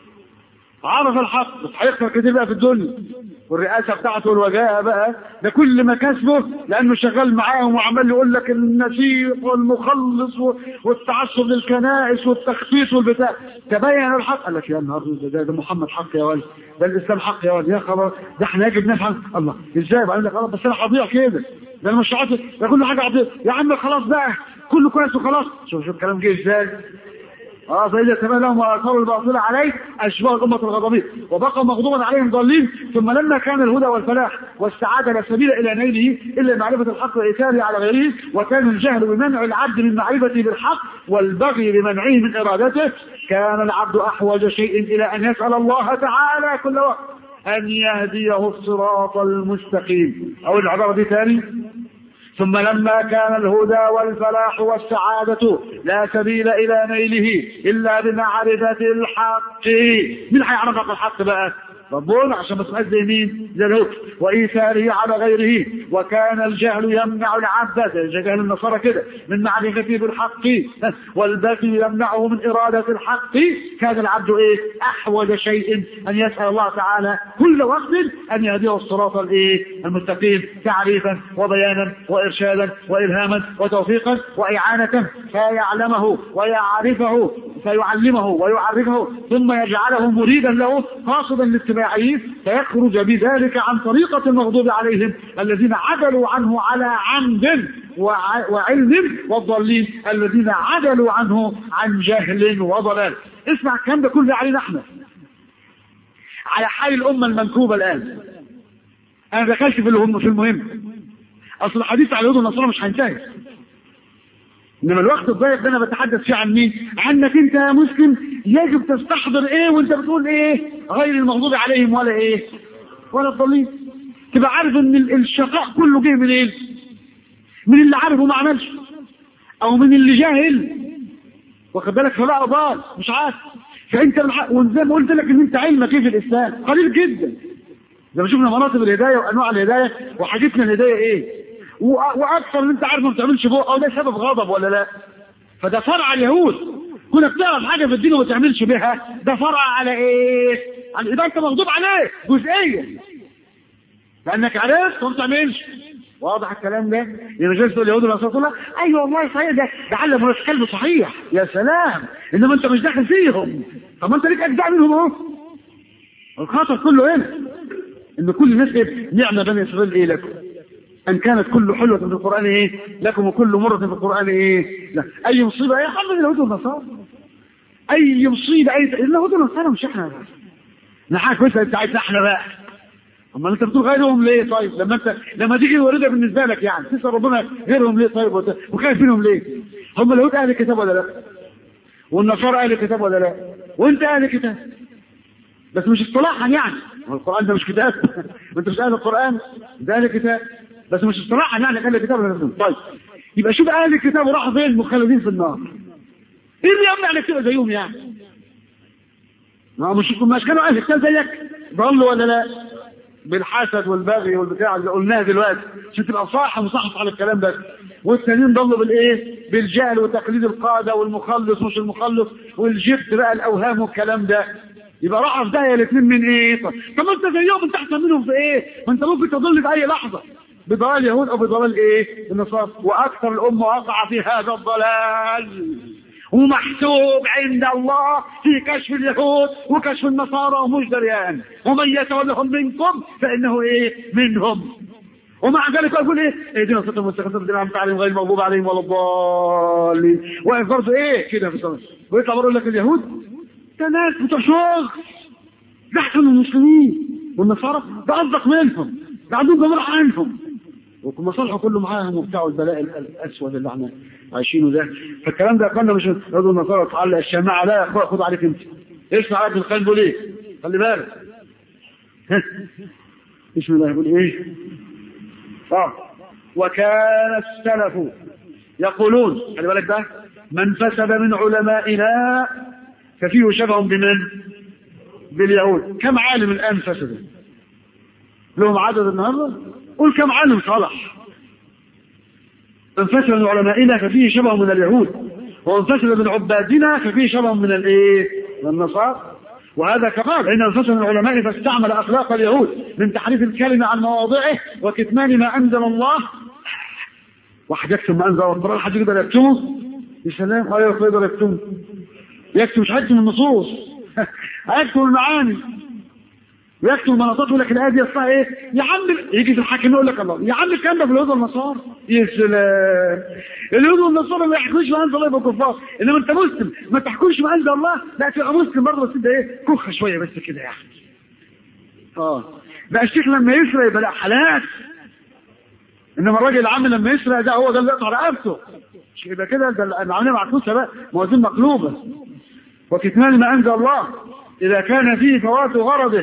عرف الحق بس هيخسر كتير بقى في الدنيا والرئاسة بتاعته والوجاهة بقى ده كل ما كسبه لأنه شغال معاهم وعمال يقول لك النسيق والمخلص والتعصب للكنائس والتخطيط والبتاع تبين الحق قال لك يا نهار ده, ده محمد حق يا ولد ده الإسلام حق يا ولد يا خلاص ده احنا يجب نفهم الله ازاي بقى لك خلاص بس انا هضيع كده ده انا مش عاطل ده كل حاجة هضيع يا عم خلاص بقى كله كويس وخلاص شوف شوف الكلام جه ازاي اه فإذا تبين لهم وآثروا الباطل عليه أشباه الأمة الغضبية وبقى مغضوبا عليهم ضالين ثم لما كان الهدى والفلاح والسعادة لا سبيل إلى نيله إلا معرفة الحق وإيثاره على غيره وكان الجهل بمنع العبد من معرفته بالحق والبغي بمنعه من إرادته كان العبد أحوج شيء إلى أن يسأل الله تعالى كل وقت أن يهديه الصراط المستقيم أو العبارة دي تاني ثم لما كان الهدى والفلاح والسعادة لا سبيل إلى نيله إلا بمعرفة الحق مين هيعرفك الحق بقى ربنا عشان ما تبقاش زي مين زي الهدى وإيثاره على غيره وكان الجهل يمنع العبد زي جهل النصارى كده من معرفته بالحق والبغي يمنعه من إرادة الحق كان العبد إيه أحوج شيء أن يسأل الله تعالى كل وقت أن يهديه الصراط الإيه المستقيم تعريفا وبيانا وإرشادا وإلهاما وتوفيقا وإعانة فيعلمه ويعرفه فيعلمه ويعرفه ثم يجعله مريدا له قاصدا لاتباعه فيخرج بذلك عن طريقة المغضوب عليهم الذين عدلوا عنه على عمد وعلم والضالين الذين عدلوا عنه عن جهل وضلال اسمع الكلام ده كله علينا احنا على حال الأمة المنكوبة الآن أنا دخلت في في المهم أصل الحديث على اليهود والنصارى مش هينتهي انما الوقت الضيق ده انا بتحدث فيه عن مين عنك انت يا مسلم يجب تستحضر ايه وانت بتقول ايه غير المغضوب عليهم ولا ايه ولا الضالين تبقى عارف ان الشقاء كله جه من ايه من اللي عارف وما عملش او من اللي جاهل واخد بالك فلا ضال مش عارف فانت بالحق وزي ما قلت لك ان انت علمك ايه في الاسلام قليل جدا زي ما شفنا مناطب الهدايه وانواع الهدايه وحاجتنا الهدايه ايه و- واكثر اللي انت عارف ما بتعملش فوق او ده سبب غضب ولا لا فده فرع اليهود كونك تعرف حاجه في الدين وما تعملش بها ده فرع على ايه؟ على يبقى انت مغضوب عليه جزئيا لانك عرفت وما بتعملش واضح الكلام ده؟ يعني جالس تقول اليهود والنصارى تقول لك ايوه والله صحيح ده ده علم ولا كلب صحيح يا سلام انما انت مش داخل فيهم طب ما انت ليك اجزاء منهم اهو الخطر كله هنا ان كل الناس ايه نعمه بني اسرائيل ايه لكم ان كانت كل حلوه في القران ايه لكم وكل مره في القران ايه لا اي مصيبه ايه حمد اليهود والنصارى اي مصيبه اي اليهود والنصارى مش احنا بقى نحاك بس انت عايز احنا بقى اما انت بتقول غيرهم ليه طيب لما انت لما تيجي الورده بالنسبه لك يعني تسال ربنا غيرهم ليه طيب وت- وخايف منهم ليه هم اليهود اهل الكتاب ولا لا والنصارى اهل الكتاب ولا لا وانت اهل الكتاب بس مش اصطلاحا يعني هو القران ده مش كتاب وانت مش اهل القران ده اهل الكتاب بس مش اصطلاحا يعني اهل الكتاب ولا لا طيب يبقى شوف اهل الكتاب وراحوا فين مخلدين في النار ايه اللي يمنع انك تبقى زيهم يعني ما مش مش كانوا اهل الكتاب زيك ضلوا ولا لا بالحسد والبغي والبتاع اللي قلناها دلوقتي عشان تبقى صح ومصحصح على الكلام ده والتانيين ضلوا بالايه؟ بالجهل وتقليد القاده والمخلص مش المخلص والجبت بقى الاوهام والكلام ده يبقى راحوا في داهيه الاثنين من ايه؟ طب طب ما انت زيهم انت احسن منهم في ايه؟ ما انت ممكن تضل في اي لحظه بضلال اليهود او بضلال ايه؟ النصارى واكثر الامه وقع في هذا الضلال ومحسوب عند الله في كشف اليهود وكشف النصارى ومش دريان ومن يتولهم منكم فانه ايه منهم ومع ذلك يقول ايه اهدنا الصراط المستقيم صراط الذين انعمت عليهم غير المغضوب عليهم ولا الضالين واقف برضه ايه كده في الصلاه ويطلع بره يقول لك اليهود ده ناس بتوع شغل ده احسن من المسلمين والنصارى ده اصدق منهم ده عندهم جمهور عنهم وكل مصالحه كله معاهم وبتاع البلاء ال- الاسود اللي احنا عايشينه ده فالكلام ده كنا مش رضوا النصارى تعلق الشماعه لا يا اخويا خد عليك انت اسمع عارف الخيل بيقول ايه خلي بالك ها. بسم الله يقول ايه اه وكان السلف يقولون خلي بالك ده من فسد من علمائنا ففيه شبه بمن باليهود كم عالم الان فسدوا لهم عدد النهارده قول كم عالم صلح من فسد من علمائنا ففيه شبه من اليهود ومن فسد من عبادنا ففيه شبه من الايه من النصارى وهذا كقال ان فسد من العلماء فاستعمل اخلاق اليهود من تحريف الكلمه عن مواضعه وكتمان ما انزل الله واحد يكتم ما انزل الله حد يقدر يكتمه يا سلام ايوه يقدر يكتمه يكتم مش هيكتم النصوص هيكتم المعاني ويكتب المناطات يقول لك الايه دي اصلها ايه؟ يا عم يجي في الحاكم يقول لك الله يا عم الكلام ده في اليهود والنصارى يا سلام اليهود والنصارى ما يحكوش ما انزل الله يبقى كفار انما انت مسلم ما تحكمش ما انزل الله لا تبقى مسلم برضه بس انت ايه؟ كخه شويه بس كده يعني اه بقى الشيخ لما يسرق يبقى لا حلال انما الراجل العام لما يسرق ده هو ده اللي يقطع رقبته مش يبقى كده ده العمليه معكوسه بقى موازين مقلوبه وكتمان ما انزل الله اذا كان فيه فوات غرضه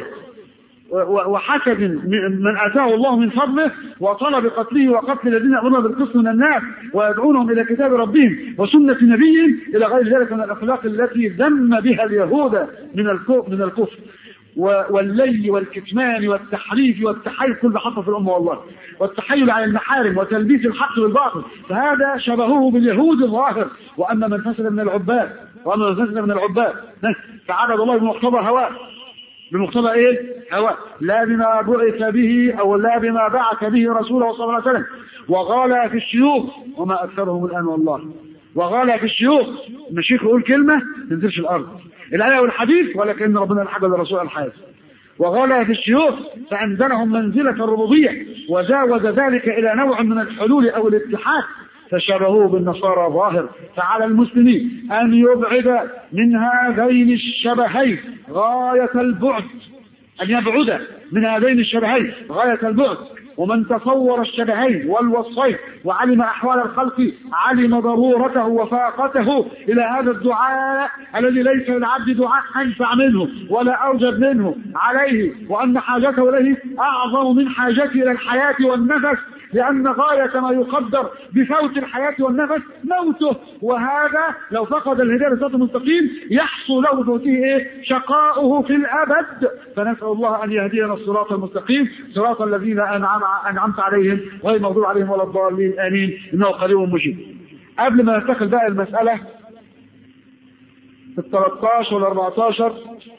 وحسد من اتاه الله من فضله وطلب قتله وقتل الذين يامرون بالقسط من الناس ويدعونهم الى كتاب ربهم وسنه نبيهم الى غير ذلك من الاخلاق التي ذم بها اليهود من الكفر من الكفر واللي والكتمان والتحريف والتحيل كل حصل في الامه والله والتحيل على المحارم وتلبيس الحق بالباطل فهذا شبهه باليهود الظاهر واما من فسد من العباد واما من فسد من العباد فعبد الله بمقتضى هواه بمقتضى ايه؟ هواه لا بما بعث به او لا بما بعث به رسوله صلى الله عليه وسلم وغالى في الشيوخ وما اكثرهم الان والله وغالى في الشيوخ ان الشيخ يقول كلمه ما تنزلش الارض الايه والحديث ولكن ربنا الحاجه للرسول الحادث وغالى في الشيوخ فانزلهم منزله الربوبيه وجاوز ذلك الى نوع من الحلول او الاتحاد فشبهوه بالنصارى ظاهر فعلى المسلمين أن يبعد من هذين الشبهين غاية البعد أن يبعد من هذين الشبهين غاية البعد ومن تصور الشبهين والوصفين وعلم أحوال الخلق علم ضرورته وفاقته إلى هذا الدعاء الذي ليس للعبد دعاء أنفع منه ولا أوجب منه عليه وأن حاجته إليه أعظم من حاجته إلى الحياة والنفس لأن غاية ما يقدر بفوت الحياة والنفس موته وهذا لو فقد الهداية للصراط المستقيم يحصل له بفوته إيه؟ شقاؤه في الأبد فنسأل الله أن يهدينا الصراط المستقيم صراط الذين أنعم أنعمت عليهم غير المغضوب عليهم ولا الضالين آمين إنه قريب مجيب قبل ما ننتقل بقى المسألة في ال 13 وال 14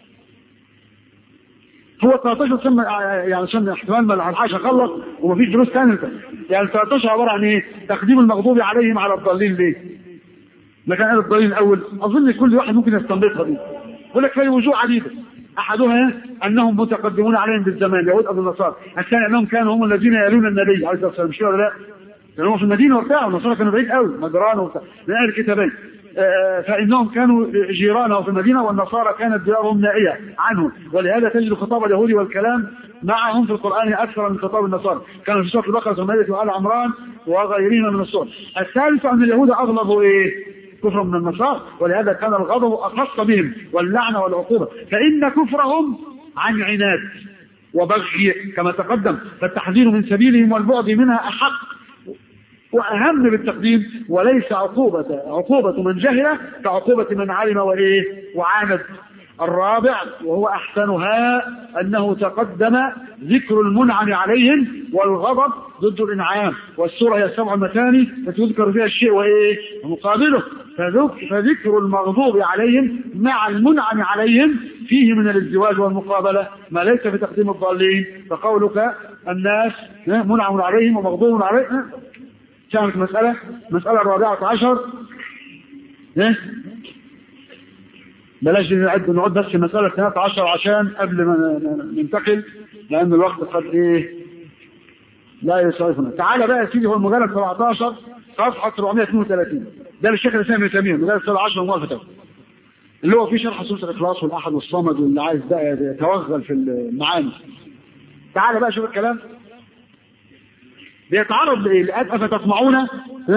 هو 13 سنة يعني عشان احتمال ما الحاجة خلص ومفيش دروس ثانية يعني 13 عبارة عن ايه؟ تقديم المغضوب عليهم على الضالين ليه؟ ما كان قال الضالين الاول اظن كل واحد ممكن يستنبطها دي يقول لك في وجوه عديدة احدها انهم متقدمون عليهم بالزمان اليهود او النصارى الثاني انهم كانوا هم الذين يلون النبي عليه الصلاه والسلام مش كده ولا لا؟ كانوا هم في المدينه وبتاع والنصارى كانوا بعيد قوي مجران وبتاع من اهل الكتابين فإنهم كانوا جيرانه في المدينة والنصارى كانت ديارهم نائية عنه ولهذا تجد خطاب اليهود والكلام معهم في القرآن أكثر من خطاب النصارى كانوا في سورة البقرة والمائدة وآل عمران وغيرهما من السور الثالث أن اليهود أغلبوا إيه؟ كفر من النصارى ولهذا كان الغضب أخص بهم واللعنة والعقوبة فإن كفرهم عن عناد وبغي كما تقدم فالتحذير من سبيلهم والبعد منها أحق وأهم بالتقديم وليس عقوبة عقوبة من جهل كعقوبة من علم وإيه وعاند الرابع وهو أحسنها أنه تقدم ذكر المنعم عليهم والغضب ضد الإنعام والسورة هي السبع المثاني التي يذكر فيها الشيء وإيه ومقابله فذكر المغضوب عليهم مع المنعم عليهم فيه من الازدواج والمقابلة ما ليس في تقديم الضالين فقولك الناس منعم عليهم ومغضوب عليهم كانت مسألة مسألة الرابعة عشر ايه بلاش نعد نعد بس مسألة 13 عشان قبل ما ننتقل لأن الوقت قد إيه لا يسعفنا تعال بقى يا سيدي هو المجلد 17 صفحة 432 ده للشيخ الإسلام ابن تيمية مجلد 17 موافقة اللي هو فيه شرح سورة الإخلاص والأحد والصمد واللي عايز بقى يتوغل في المعاني تعال بقى شوف الكلام بيتعرض للآيات أفتطمعون أن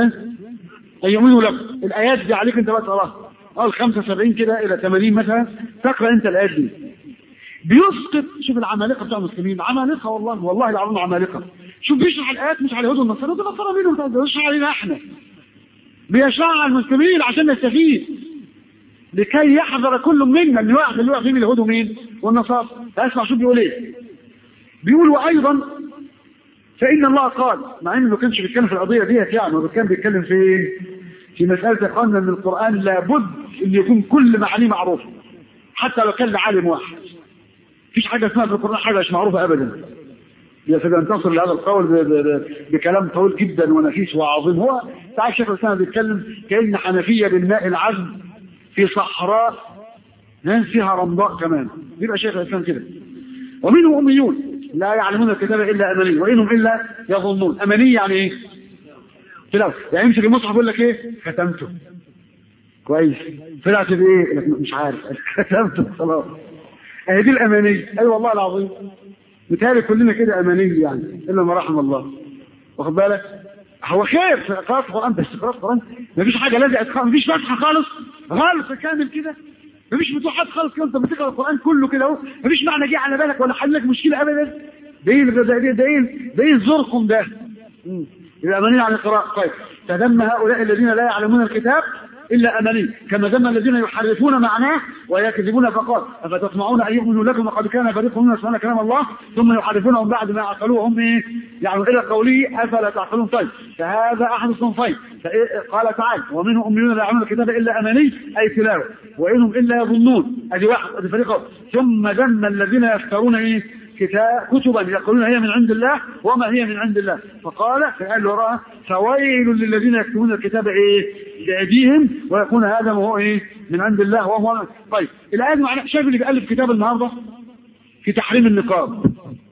يؤمنوا لكم الآيات دي عليك أنت بقى تقراها أول 75 كده إلى 80 مثلا تقرأ أنت الآيات دي بيسقط شوف العمالقة بتوع المسلمين عمالقة والله والله العظيم عمالقة شوف بيشرح الآيات مش على اليهود والنصارى ده نصارى منهم بيشرح علينا احنا بيشرح على المسلمين عشان نستفيد لكي يحذر كل منا ان واحد اللي واقف فيه اليهود ومين والنصارى اسمع شوف بيقول ايه بيقول وايضا فإن الله قال مع انه ما كانش بيتكلم في القضية ديت يعني هو كان بيتكلم في في مسألة اخواننا ان القرآن لابد ان يكون كل معانيه معروفة حتى لو كان لعالم واحد مفيش حاجة اسمها في القرآن حاجة مش معروفة ابدا يا سيدي انتصر لهذا القول ب ب ب بكلام طويل جدا ونفيس وعظيم هو تعال الشيخ الاسلام بيتكلم كأن حنفية بالماء العذب في صحراء فيها رمضاء كمان بيبقى شيخ الاسلام كده ومنهم اميون لا يعلمون الكتاب الا اماني وانهم الا يظنون اماني يعني ايه كده يعني يمسك المصحف يقول لك ايه ختمته كويس طلعت بايه لك مش عارف ختمته خلاص اهي دي الاماني اي أيوة والله العظيم متهيألي كلنا كده اماني يعني الا ما رحم الله واخد بالك هو خير في قراءة القرآن بس قراءة القرآن مفيش حاجة لازقت خالص مفيش فتحة خالص غالق كامل كده مفيش فتوحات خالص كده انت بتقرا القران كله كده اهو مفيش معنى جه على بالك ولا حل لك مشكله ابدا ده ايه ده ايه ده ايه ده ايه الزرقم ده يبقى امانين عن القراءه طيب فذم هؤلاء الذين لا يعلمون الكتاب الا اماني كما ذم الذين يحرفون معناه ويكذبون فقال افتطمعون ان يؤمنوا لكم وقد كان فريق منهم يسمعون كلام الله ثم يحرفونهم بعد ما عقلوه هم ايه يعني الى قوله افلا تعقلون طيب فهذا احد الصنفين قال تعالى ومنهم اميون لا يعلمون الكتاب الا اماني اي تلاوه وانهم الا يظنون ادي واحد ادي فريق ثم ذم الذين يفترون ايه كتاب كتبا يقولون هي من عند الله وما هي من عند الله فقال في الآية وراء فويل للذين يكتبون الكتاب ايه بأيديهم ويكون هذا ما هو ايه من عند الله وهو طيب الآية دي معناها شايف اللي بيألف كتاب النهارده في تحريم النقاب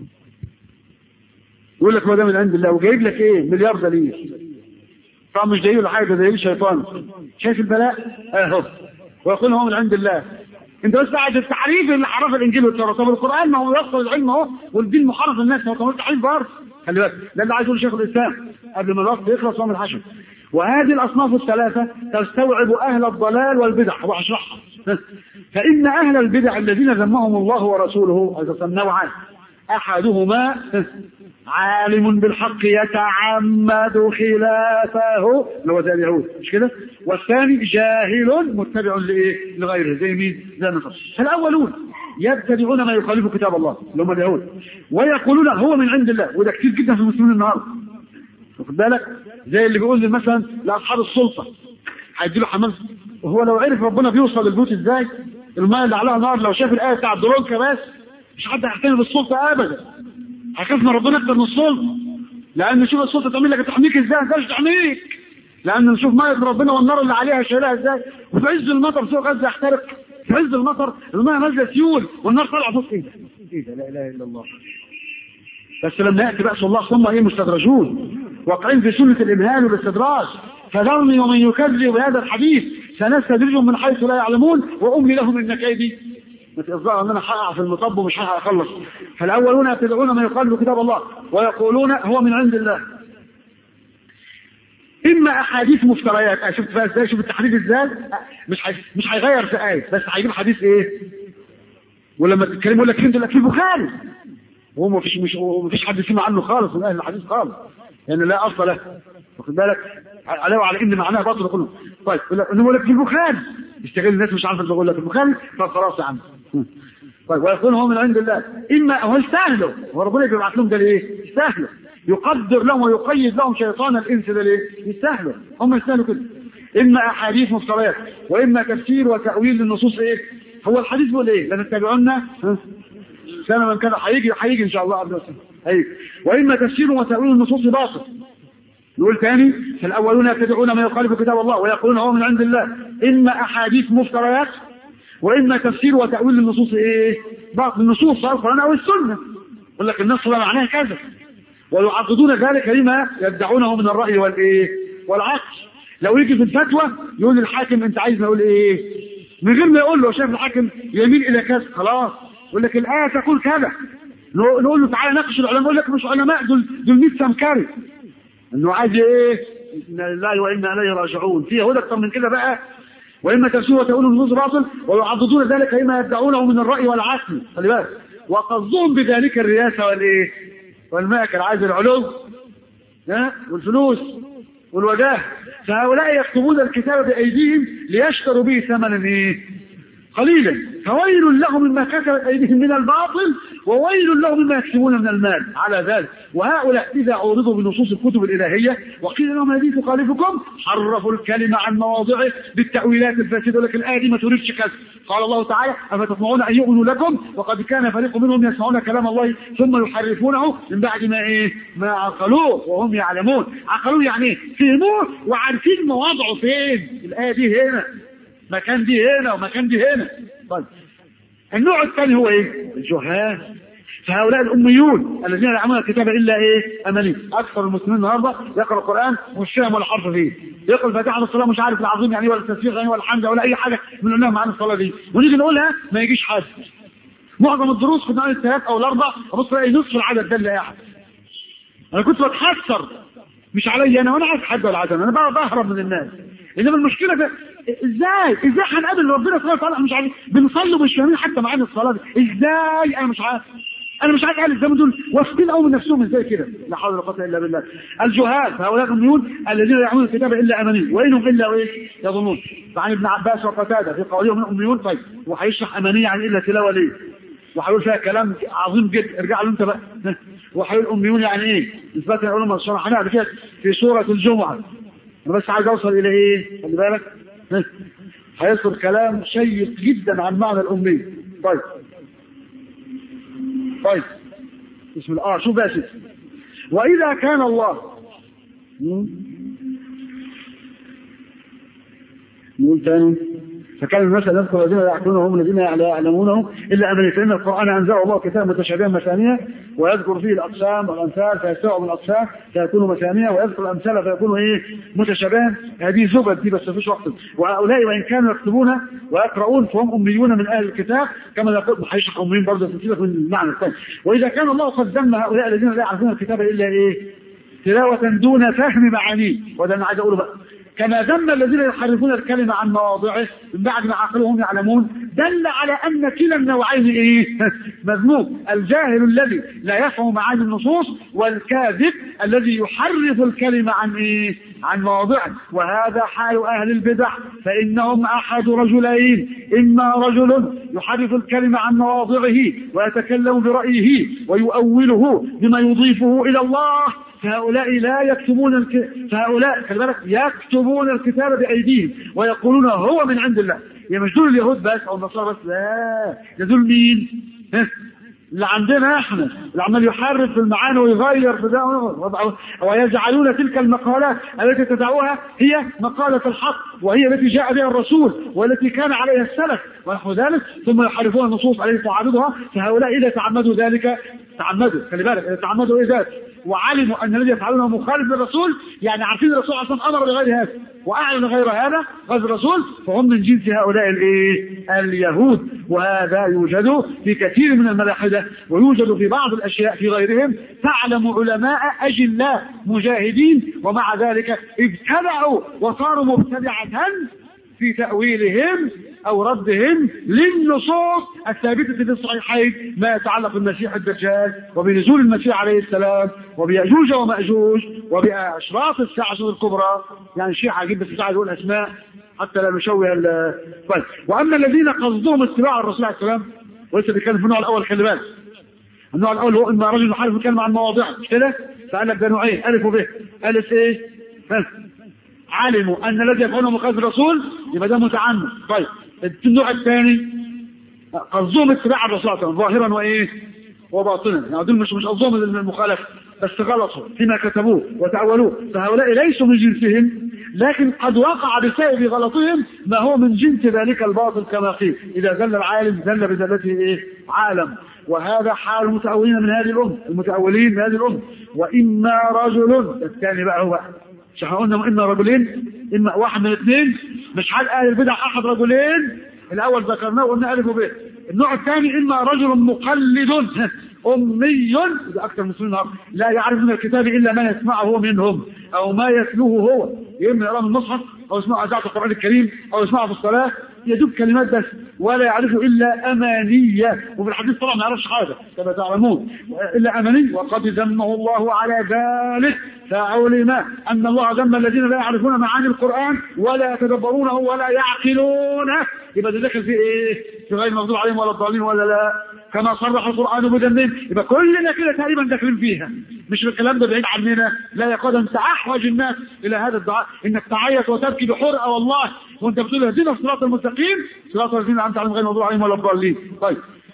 يقول لك هو ده من عند الله وجايب لك ايه مليار دليل طبعا مش دليل ولا حاجه ده دليل شيطان شايف البلاء اهو ويقول هو من عند الله انت بس بعد التحريف اللي حرف الانجيل والتوراه طب القران ما هو يصل العلم اهو والدين محرف الناس هو كمان تحريف برضه خلي بالك ده اللي عايز يقول شيخ الاسلام قبل ما الوقت يخلص ومن الحشر وهذه الاصناف الثلاثه تستوعب اهل الضلال والبدع واشرحها فان اهل البدع الذين ذمهم الله ورسوله هذا نوعان احدهما عالم بالحق يتعمد خلافه اللي هو زي اليهود مش كده والثاني جاهل متبع لايه لغيره زي مين زي النصارى فالاولون يتبعون ما يخالف كتاب الله اللي هم اليهود ويقولون هو من عند الله وده كتير جدا في المسلمين النهارده واخد بالك زي اللي بيقول لي مثلا لاصحاب السلطه هيديله حماس وهو لو عرف ربنا بيوصل للبيوت ازاي الماء اللي عليها نار لو شاف الايه بتاع الدرونكه بس مش حد هيهتم بالسلطه ابدا هيخاف من ربنا اكتر من السلطه لان نشوف السلطه تعمل لك تحميك ازاي ما تحميك لان نشوف ميه ربنا والنار اللي عليها شايلها ازاي وفي عز المطر سوق غزه يحترق في عز المطر الماء نازله سيول والنار طالعه فوق ايه ده؟ ايه ده لا اله الا الله بس لما ياتي باس الله ثم ايه مستدرجون واقعين في سنه الامهال والاستدراج فذرني ومن يكذب بهذا الحديث سنستدرجهم من حيث لا يعلمون واملي لهم ان كيدي الظاهر ان انا هقع في المطب ومش هلحق اخلص فالاولون يتبعون ما يقال كتاب الله ويقولون هو من عند الله اما احاديث مفتريات شفت بقى ازاي شوف التحديد ازاي مش حي... مش هيغير في ايه بس هيجيب حديث ايه ولما تتكلم يقول لك انت لك في البخاري وهو ما فيش مش ما فيش حد سمع عنه خالص من اهل الحديث خالص لان لا اصل له واخد بالك عليه وعلى ان معناه باطل كله طيب يقول لك في البخاري يستغل الناس مش عارفه بقول لك البخاري طب خلاص يا عم طيب ويكون هو من عند الله اما هو يستاهلوا هو ربنا بيبعت لهم ده ليه؟ يستاهلوا يقدر لهم ويقيد لهم شيطان الانس ده ليه؟ يستاهلوا هم يستاهلوا كده اما احاديث مفتريات واما تفسير وتاويل للنصوص ايه؟ هو الحديث بيقول ايه؟ لنتبعن سنه من كان هيجي هيجي ان شاء الله قبل هيجي واما تفسير وتاويل النصوص باطل نقول ثاني فالاولون يتبعون ما يخالف كتاب الله ويقولون هو من عند الله اما احاديث مفتريات واما تفسير وتاويل النصوص ايه؟ بعض النصوص سواء القران او السنه يقول لك النص ده معناه كذا ويعضدون ذلك لما يدعونه من الراي والايه؟ والعقل لو يجي في الفتوى يقول للحاكم انت عايز نقول ايه؟ من غير ما يقول له شايف الحاكم يميل الى كذا خلاص يقول لك الايه تقول كذا نقول له تعالى ناقش العلماء يقول لك مش علماء دول دول 100 سمكري انه عايز ايه؟ انا لله وانا اليه راجعون فيها هدى اكتر من كده بقى واما تفسير وتقول النصوص باطل ويعضدون ذلك لما يدعونه من الراي والعقل خلي بالك وقصدهم بذلك الرياسه والايه؟ والماكر عايز العلو ها والفلوس والوجاه فهؤلاء يكتبون الكتاب بايديهم ليشتروا به ثمنا ايه؟ قليلا فويل لهم مما كسبت ايديهم من الباطل وويل لهم مما يكسبون من المال على ذلك وهؤلاء اذا عورضوا بنصوص الكتب الالهيه وقيل لهم هذه تخالفكم حرفوا الكلمه عن مواضعه بالتاويلات الفاسده لك الايه دي ما تريدش كذا قال الله تعالى افتطمعون ان يؤمنوا لكم وقد كان فريق منهم يسمعون كلام الله ثم يحرفونه من بعد ما ايه ما عقلوه وهم يعلمون عقلوه يعني ايه فهموه وعارفين مواضعه فين الايه دي هنا مكان دي هنا ومكان دي هنا طيب النوع الثاني هو ايه الجهال فهؤلاء الاميون الذين لا يعلمون الكتاب الا ايه اماني اكثر المسلمين النهارده يقرا القران مش فاهم ولا حرف فيه يقرا الفاتحه بالصلاه مش عارف العظيم يعني ولا التسبيح يعني ولا الحمد ولا اي حاجه من قلناها معانا الصلاه دي ونيجي نقولها ما يجيش حد معظم الدروس كنا نقول الثلاث او الاربع ابص الاقي نصف العدد ده اللي قاعد انا كنت بتحسر مش عليا انا وانا عايز حد ولا عدد انا بقى بهرب من الناس انما المشكله في ازاي ازاي هنقابل ربنا سبحانه وتعالى مش عارف بنصلي ومش فاهمين حتى معانا الصلاه دي ازاي انا مش عارف انا مش عارف اهل الزمن دول واثقين قوي من نفسهم ازاي كده لا حول ولا قوه الا بالله الجهال هؤلاء الاميون الذين لا يعلمون الكتاب الا اماني وانهم الا ايه يظنون فعن ابن عباس وقتاده في قولهم الاميون طيب وهيشرح امانيه عن الا تلاوه ليه وهيقول فيها كلام عظيم جدا ارجع له انت بقى وهيقول الاميون يعني ايه اثبات العلوم شرحناها قبل كده في سوره الجمعه انا بس عايز اوصل الى ايه خلي بالك هيذكر كلام شيق جدا عن معنى الاميه طيب طيب بسم الله اه شوف بقى يا واذا كان الله نقول تاني فكان المثل يذكر الذين لا يعقلونه هم الذين لا يعلمونه الا امن فان القران انزله الله كتابا متشابها مثانيه ويذكر فيه الأقسام والأمثال فيستوعب الأقسام فيكون مثانية ويذكر الأمثال فيكون إيه متشابها هذه زبد دي بس مفيش وقت وهؤلاء وإن كانوا يكتبون ويقرؤون فهم أميون من أهل الكتاب كما يقول محيش أميين برضه سلسلة من المعنى الثاني وإذا كان الله قد ذم هؤلاء الذين لا يعرفون الكتاب إلا إيه تلاوة دون فهم معانيه وده أنا عايز أقوله بقى كما ذم الذين يحرفون الكلمة عن مواضعه من بعد ما عقلهم يعلمون دل على أن كلا النوعين إيه؟ مذموم الجاهل الذي لا يفهم معاني النصوص والكاذب الذي يحرف الكلمة عن إيه؟ عن مواضعه وهذا حال أهل البدع فإنهم أحد رجلين إما رجل يحرف الكلمة عن مواضعه ويتكلم برأيه ويؤوله بما يضيفه إلى الله فهؤلاء لا يكتبون الك... فهؤلاء خلي بالك يكتبون الكتاب بأيديهم ويقولون هو من عند الله يعني مش دول اليهود بس أو النصارى بس لا ده دول مين؟ اللي عندنا احنا اللي عمال يحرف في المعاني ويغير في ده ويجعلون تلك المقالات التي تدعوها هي مقالة الحق وهي التي جاء بها الرسول والتي كان عليها السلف ونحو ذلك ثم يحرفون النصوص التي تعارضها فهؤلاء إذا تعمدوا ذلك تعمدوا خلي بالك إذا تعمدوا إيه ذلك وعلموا أن الذي يفعلونه مخالف للرسول يعني عارفين الرسول أصلا أمر بغير هذا وأعلن غير هذا غير الرسول فهم من جنس هؤلاء الإيه؟ اليهود وهذا يوجد في كثير من الملاحدة ويوجد في بعض الأشياء في غيرهم تعلم علماء أجلاء مجاهدين ومع ذلك ابتدعوا وصاروا مبتدعة في تأويلهم أو ردهم للنصوص الثابتة في الصحيحين ما يتعلق بالمسيح الدجال وبنزول المسيح عليه السلام وبيأجوج ومأجوج وبأشراط الساعة الكبرى يعني الشيخ عجيب بس ساعة يقول أسماء حتى لا نشوه طيب وأما الذين قصدهم اتباع الرسول عليه السلام ولسه بيتكلم في النوع الأول خلي بالك النوع الأول هو إما رجل يحارب يتكلم عن مواضيع مش كده؟ فقال لك ده نوعين ألف وب ألف إيه؟ ها علموا أن الذي يفعله مخالف الرسول يبقى ده متعمد طيب النوع الثاني قصدهم اتباع الرسول ظاهرا وايه وباطنا يعني دول مش مش قصدهم المخالفه بس غلطوا فيما كتبوه وتأولوه فهؤلاء ليسوا من جنسهم لكن قد وقع بسبب غلطهم ما هو من جنس ذلك الباطل كما قيل إذا زل العالم زل بزلته إيه؟ عالم وهذا حال المتأولين من هذه الأمة المتأولين من هذه الأمة وإما رجل الثاني بقى هو مش احنا قلنا إما رجلين إما واحد من اثنين مش حال أهل البدع أحد رجلين الأول ذكرناه وقلنا ألف وب النوع الثاني إما رجل مقلد أمي ده أكثر من سنين لا يعرف من الكتاب إلا ما يسمعه منهم أو ما يتلوه هو يا إما يقرأ من المصحف أو يسمعه إذاعة القرآن الكريم أو يسمعه في الصلاة يدب كلمات بس ولا يعرف إلا أمانية وفي الحديث طبعا ما يعرفش حاجة كما تعلمون إلا أماني وقد ذمه الله على ذلك فعلم أن الله ذم الذين لا يعرفون معاني القرآن ولا يتدبرونه ولا يعقلونه يبقى ده داخل في إيه؟ في غير المغضوب عليهم ولا الضالين ولا لا كما صرح القرآن بذنبهم يبقى كلنا كده تقريبا داخلين فيها مش الكلام ده بعيد عننا لا يقاد أن تأحوج الناس إلى هذا الدعاء إنك تعيط وتبكي بحرقة والله وأنت بتقول اهدنا الصراط المستقيم صراط الذين أنعمت عليهم غير المغضوب عليهم ولا الضالين طيب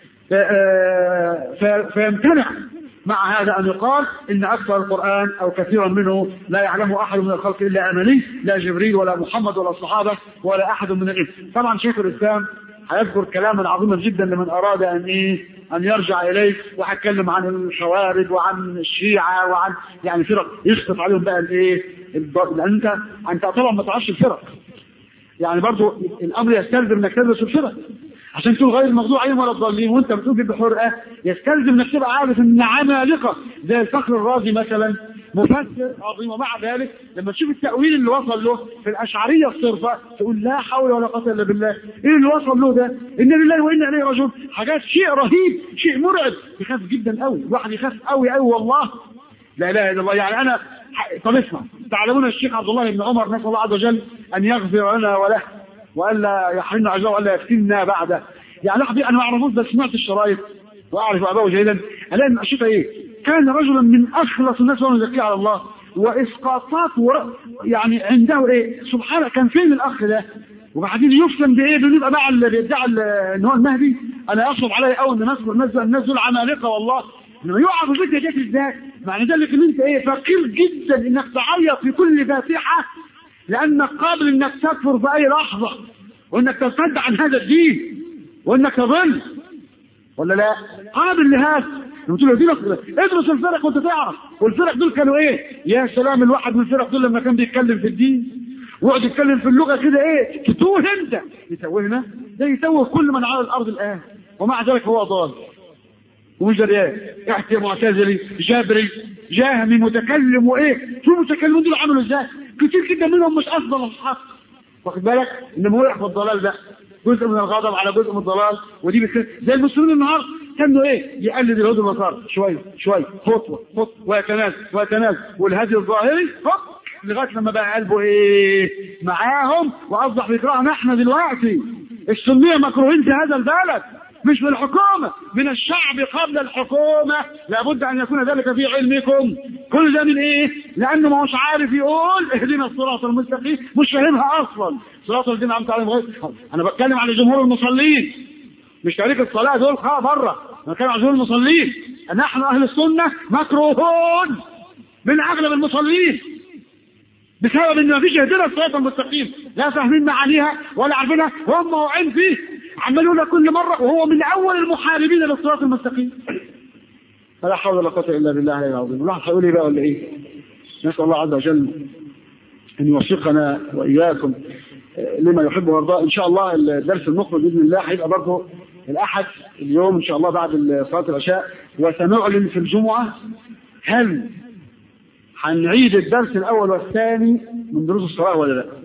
فيمتنع مع هذا أن يقال إن أكثر القرآن أو كثيرا منه لا يعلمه أحد من الخلق إلا أمني لا جبريل ولا محمد ولا الصحابة ولا أحد من الإنس طبعا شيخ الإسلام هيذكر كلاما عظيما جدا لمن أراد أن إيه أن يرجع إليه وهتكلم عن الخوارج وعن الشيعة وعن يعني فرق يسقط عليهم بقى الإيه لأن أنت أنت طبعا ما تعرفش الفرق يعني برضو الأمر يستلزم إنك تدرس الفرق عشان تقول غير المغضوب عليهم ولا الضالين وانت بتقول بحرقه يستلزم انك تبقى عارف ان عمالقه زي الفخر الرازي مثلا مفسر عظيم ومع ذلك لما تشوف التأويل اللي وصل له في الأشعرية الصرفة تقول لا حول ولا قوة إلا بالله إيه اللي وصل له ده إن لله وإنا إليه راجعون حاجات شيء رهيب شيء مرعب يخاف جدا قوي الواحد يخاف قوي قوي والله لا اله الا الله يعني انا طب اسمع تعلمون الشيخ عبد الله بن عمر نسال الله عز وجل ان يغفر لنا وله والا يحرمنا اجره والا يفتنا بعده يعني حبيبي انا ما اعرفوش بس سمعت الشرايط واعرف اباه جيدا الاقي ان اشوف ايه كان رجلا من اخلص الناس وهو يزكي على الله واسقاطات ور... يعني عنده ايه سبحان كان فين الاخ ده وبعدين يفتن بايه بنبقى بقى اللي بيدعي ان هو المهدي انا يصعب علي قوي ان نذكر الناس الناس دول عمالقه والله انما يقع في الفكره ديت ازاي؟ معنى ذلك ان انت ايه فقير جدا انك تعيط في كل فاتحه لانك قابل انك تكفر في اي لحظه وانك ترتد عن هذا الدين وانك تضل ولا لا؟ قابل لهذا قلت له دي ادرس الفرق وانت تعرف والفرق دول كانوا ايه يا سلام الواحد من الفرق دول لما كان بيتكلم في الدين ويقعد يتكلم في اللغه كده ايه تتوه انت يتوهنا ده يتوه كل من على الارض الان ومع ذلك هو ضال ومش دريان احكي معتزلي جابري جاهمي متكلم وايه شو المتكلمين دول عملوا ازاي كتير جدا منهم مش افضل الحق واخد بالك انما وقع في الضلال ده جزء من الغضب على جزء من الضلال ودي بتكلم زي المسلمين النهارده كانوا ايه يقلد اليهود والنصارى شويه شويه خطوه خطوه ويتنازل ويتنازل والهدي الظاهري هوب لغايه لما بقى قلبه ايه معاهم واصبح بيكرهنا احنا دلوقتي السنيه مكروهين في هذا البلد مش من الحكومة من الشعب قبل الحكومة لابد أن يكون ذلك في علمكم كل ده من إيه لأنه ما هوش عارف يقول اهدنا الصراط المستقيم مش فاهمها أصلا صراط الذين أنعمت عليهم غير أنا بتكلم على جمهور المصلين مش تاريخ الصلاة دول خا بره أنا بتكلم على جمهور المصلين نحن أهل السنة مكروهون من أغلب المصلين بسبب ان مفيش اهدنا الصراط المستقيم لا فاهمين معانيها ولا عارفينها هم واقعين فيه عملونا كل مرة وهو من أول المحاربين للصراط المستقيم فلا حول ولا قوة إلا بالله العلي العظيم الواحد هيقول إيه بقى ولا إيه نسأل الله عز وجل أن يوفقنا وإياكم لما يحب ويرضاه إن شاء الله الدرس المقبل بإذن الله هيبقى برضه الأحد اليوم إن شاء الله بعد صلاة العشاء وسنعلن في الجمعة هل هنعيد الدرس الأول والثاني من دروس الصلاة ولا لا؟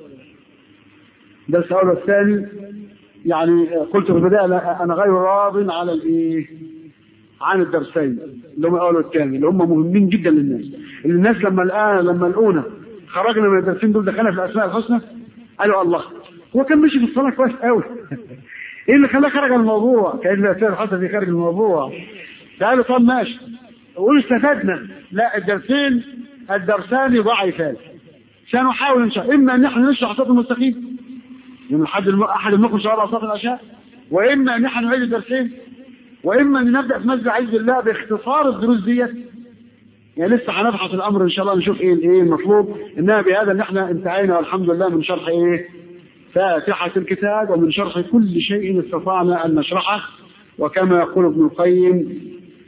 الدرس الأول والثاني يعني قلت في البداية أنا غير راض على الإيه؟ عن الدرسين اللي هم الأول والثاني اللي هم مهمين جدا للناس اللي الناس لما الآن لما لقونا خرجنا من الدرسين دول دخلنا في الأسماء الحسنى قالوا الله هو كان ماشي في الصلاة كويس قوي إيه اللي خلاه خرج الموضوع كأن الأسماء الحسنى في خارج الموضوع قالوا طب ماشي قولوا استفدنا لا الدرسين الدرسان ضعيفان سنحاول إن شاء الله إما أن نحن نشرح صوت المستقيم يوم الحد الم... احد المخ ان شاء الله صلاه العشاء واما ان احنا نعيد الدرسين واما ان نبدا في مسجد عز الله باختصار الدروس ديت يعني لسه هنبحث الامر ان شاء الله نشوف ايه ايه المطلوب انما بهذا ان احنا انتهينا والحمد لله من شرح ايه فاتحه الكتاب ومن شرح كل شيء استطعنا ان نشرحه وكما يقول ابن القيم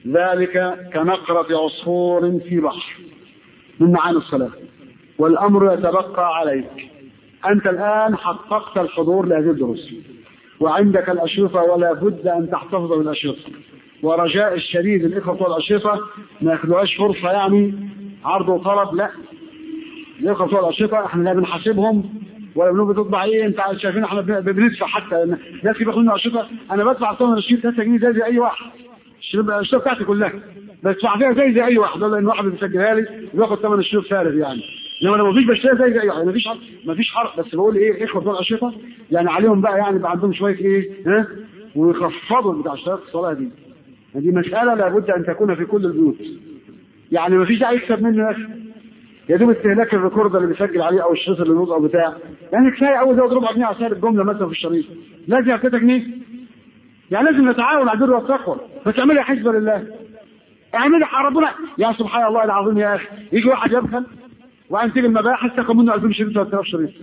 ذلك كنقرة عصفور في بحر من معاني الصلاة والأمر يتبقى عليك أنت الآن حققت الحضور لهذه الدروس وعندك الأشرطة ولا بد أن تحتفظ بالأشرطة ورجاء الشديد الإخوة بتوع الأشرطة ما ياخدوهاش فرصة يعني عرض وطلب لا الإخوة بتوع الأشرطة احنا لا بنحاسبهم ولا بنقول بتطبع ايه انت شايفين احنا بندفع حتى الناس اللي بياخدوا اشرطه انا بدفع ثمن الشريط 3 جنيه زي, زي اي واحد الشريط بتاعتي كلها بدفع فيها زي زي اي واحد ولا ان واحد بيسجلها لي وياخد ثمن الشريط فارغ يعني انما انا مفيش بشتري زي زي يعني مفيش مفيش حرق بس بقول ايه اخوه بتوع الاشرطه يعني عليهم بقى يعني يبقى عندهم شويه ايه ها ويخفضوا بتاع اشتراك الصلاه دي دي مساله لابد ان تكون في كل البيوت يعني مفيش داعي يكسب منه يا يا دوب استهلاك الريكورد اللي بيسجل عليه او الشريط اللي او بتاع يعني كفايه قوي زود ربع جنيه على سعر الجمله مثلا في الشريط لازم يا 3 جنيه يعني لازم نتعاون على البر والتقوى بس اعملي حسبه لله اعملي ربنا يا سبحان الله العظيم يا اخي يجي واحد يبخل وبعدين تيجي المباحث تاخد منه 2000 شريط ولا 3000 شريط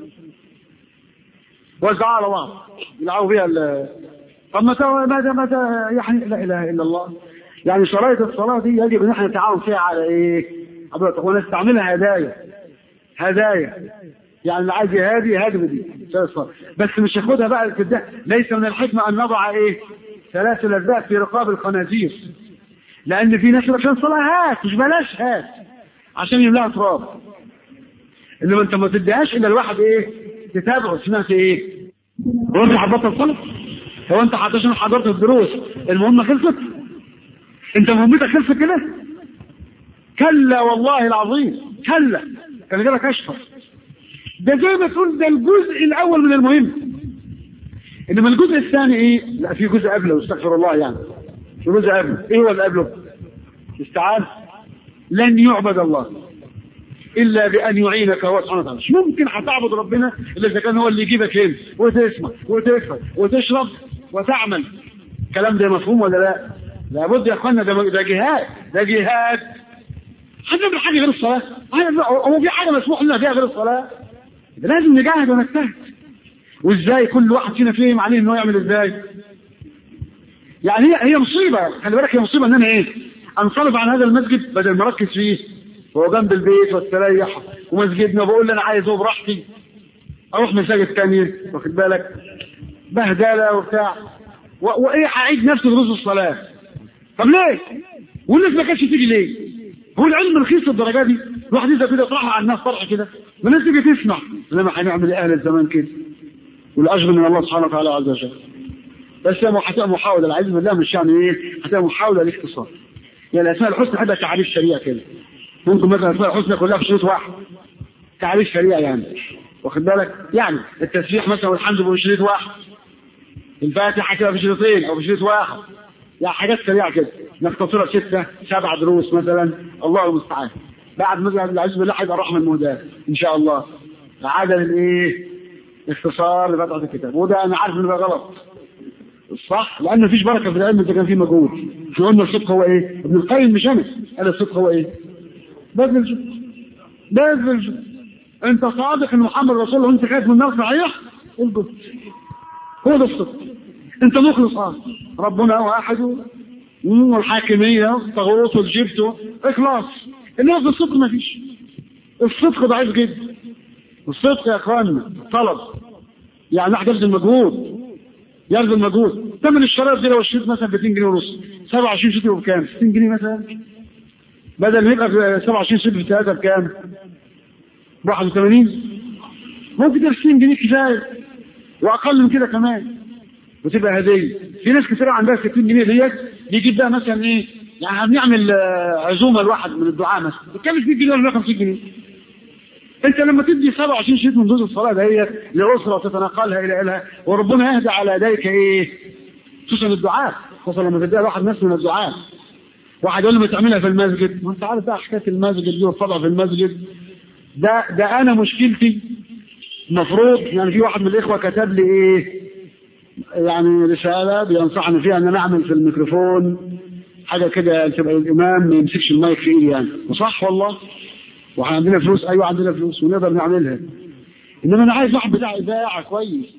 وزعها على بعض يلعبوا بيها طب متى ماذا ماذا يعني لا اله الا الله يعني شرائط الصلاه دي يجب ان احنا نتعاون فيها على ايه؟ حضرتك ونستعملها هدايا هدايا يعني اللي عايز يهادي يهادي بدي بس مش ياخدها بقى كده ليس من الحكمه ان نضع ايه؟ ثلاث لذات في رقاب الخنازير لان في ناس عشان صلاه هات مش بلاش هات عشان يملاها تراب انما انت ما تديهاش الا الواحد ايه؟ تتابعه سمعت ايه؟ هو انت حضرت الصلاه؟ هو انت عشان حضرت الدروس المهمه خلصت؟ انت مهمتك خلصت كده؟ كلا والله العظيم كلا كان جالك اشفر ده زي ما تقول ده الجزء الاول من المهم انما الجزء الثاني ايه لا في جزء قبله استغفر الله يعني في جزء قبله ايه هو اللي قبله استعاذ لن يعبد الله الا بان يعينك هو سبحانه وتعالى مش ممكن هتعبد ربنا الا اذا كان هو اللي يجيبك هنا وتسمع وتفهم وتشرب وتعمل الكلام ده مفهوم ولا لا لابد يا اخوانا ده ده جهاد ده جهاد هنعمل حاجه غير الصلاه هو في حاجه مسموح لنا فيها غير الصلاه لازم نجاهد ونجتهد وازاي كل واحد فينا فهم عليه انه يعمل ازاي يعني هي هي مصيبه خلي بالك هي مصيبه ان انا ايه انصرف عن هذا المسجد بدل ما اركز فيه وهو جنب البيت واستريح ومسجدنا بقول لي انا عايز اقوم براحتي اروح مساجد تانية واخد بالك بهدله وبتاع و- وايه هعيد نفس دروس الصلاه طب ليه؟ والناس ما كانتش تيجي ليه؟ هو العلم رخيص للدرجه دي؟ الواحد يبدا كده يطرحها على الناس طرح كده ما الناس تيجي تسمع زي ما هنعمل اهل الزمان كده والاجر من الله سبحانه وتعالى عز وجل بس هي هتبقى محاوله العلم بالله مش يعني ايه؟ هتبقى محاوله لاختصار يعني الاسماء الحسنى هتبقى تعريف سريع كده ممكن مثلا الاسماء الحسنى كلها في شريط واحد تعريف سريع يعني واخد بالك يعني التسبيح مثلا والحمد لله في شريط واحد الفاتحه كده في شريطين او في شريط واحد يعني حاجات سريعه كده نختصرها ستة سبع دروس مثلا الله المستعان بعد مثلا العز بالله هيبقى الرحمه المهداه ان شاء الله عدد الايه اختصار لفتحه الكتاب وده انا عارف انه ده غلط صح لان مفيش بركه في العلم اذا كان فيه مجهود احنا قلنا الصدق هو ايه ابن القيم مش انا قال الصدق هو ايه بذل الجهد بذل الجهد انت صادق ان محمد رسول الله وانت خايف من النار صحيح الجهد هو ده الصدق انت مخلص اه ربنا واحد والحاكمية طاغوت والجبت اخلاص انما في الصدق ما فيش الصدق ضعيف جدا الصدق يا اخواننا طلب يعني واحد يبذل مجهود يبذل مجهود ثمن الشرائط دي لو اشتريت مثلا ب 2 جنيه ونص 27 شتر بكام؟ 60 جنيه مثلا بدل ما يبقى في 27 شتر في 3 بكام؟ ب 81 ممكن تبقى 60 جنيه كفايه واقل من كده كمان وتبقى هديه في ناس كتير عندها 60 جنيه ديت بيجيب بقى مثلا ايه يعني بنعمل آه، عزومه لواحد من الدعاء مثلا بتكلف 100 جنيه ولا 150 جنيه انت لما تدي 27 شيء من جزء الصلاه ديت لاسره وتتنقلها الى الها وربنا يهدى على يديك ايه خصوصا الدعاء خصوصا لما تديها لواحد ناس من الدعاء واحد يقول لي ما تعملها في المسجد ما انت عارف بقى حكايه المسجد دي والطبع في المسجد ده ده انا مشكلتي المفروض يعني في واحد من الاخوه كتب لي ايه يعني رساله بينصحني فيها ان انا اعمل في الميكروفون حاجه كده تبقى الامام ما يمسكش المايك في ايدي يعني وصح والله واحنا عندنا فلوس ايوه عندنا فلوس ونقدر نعملها انما انا عايز واحد بتاع اذاعه كويس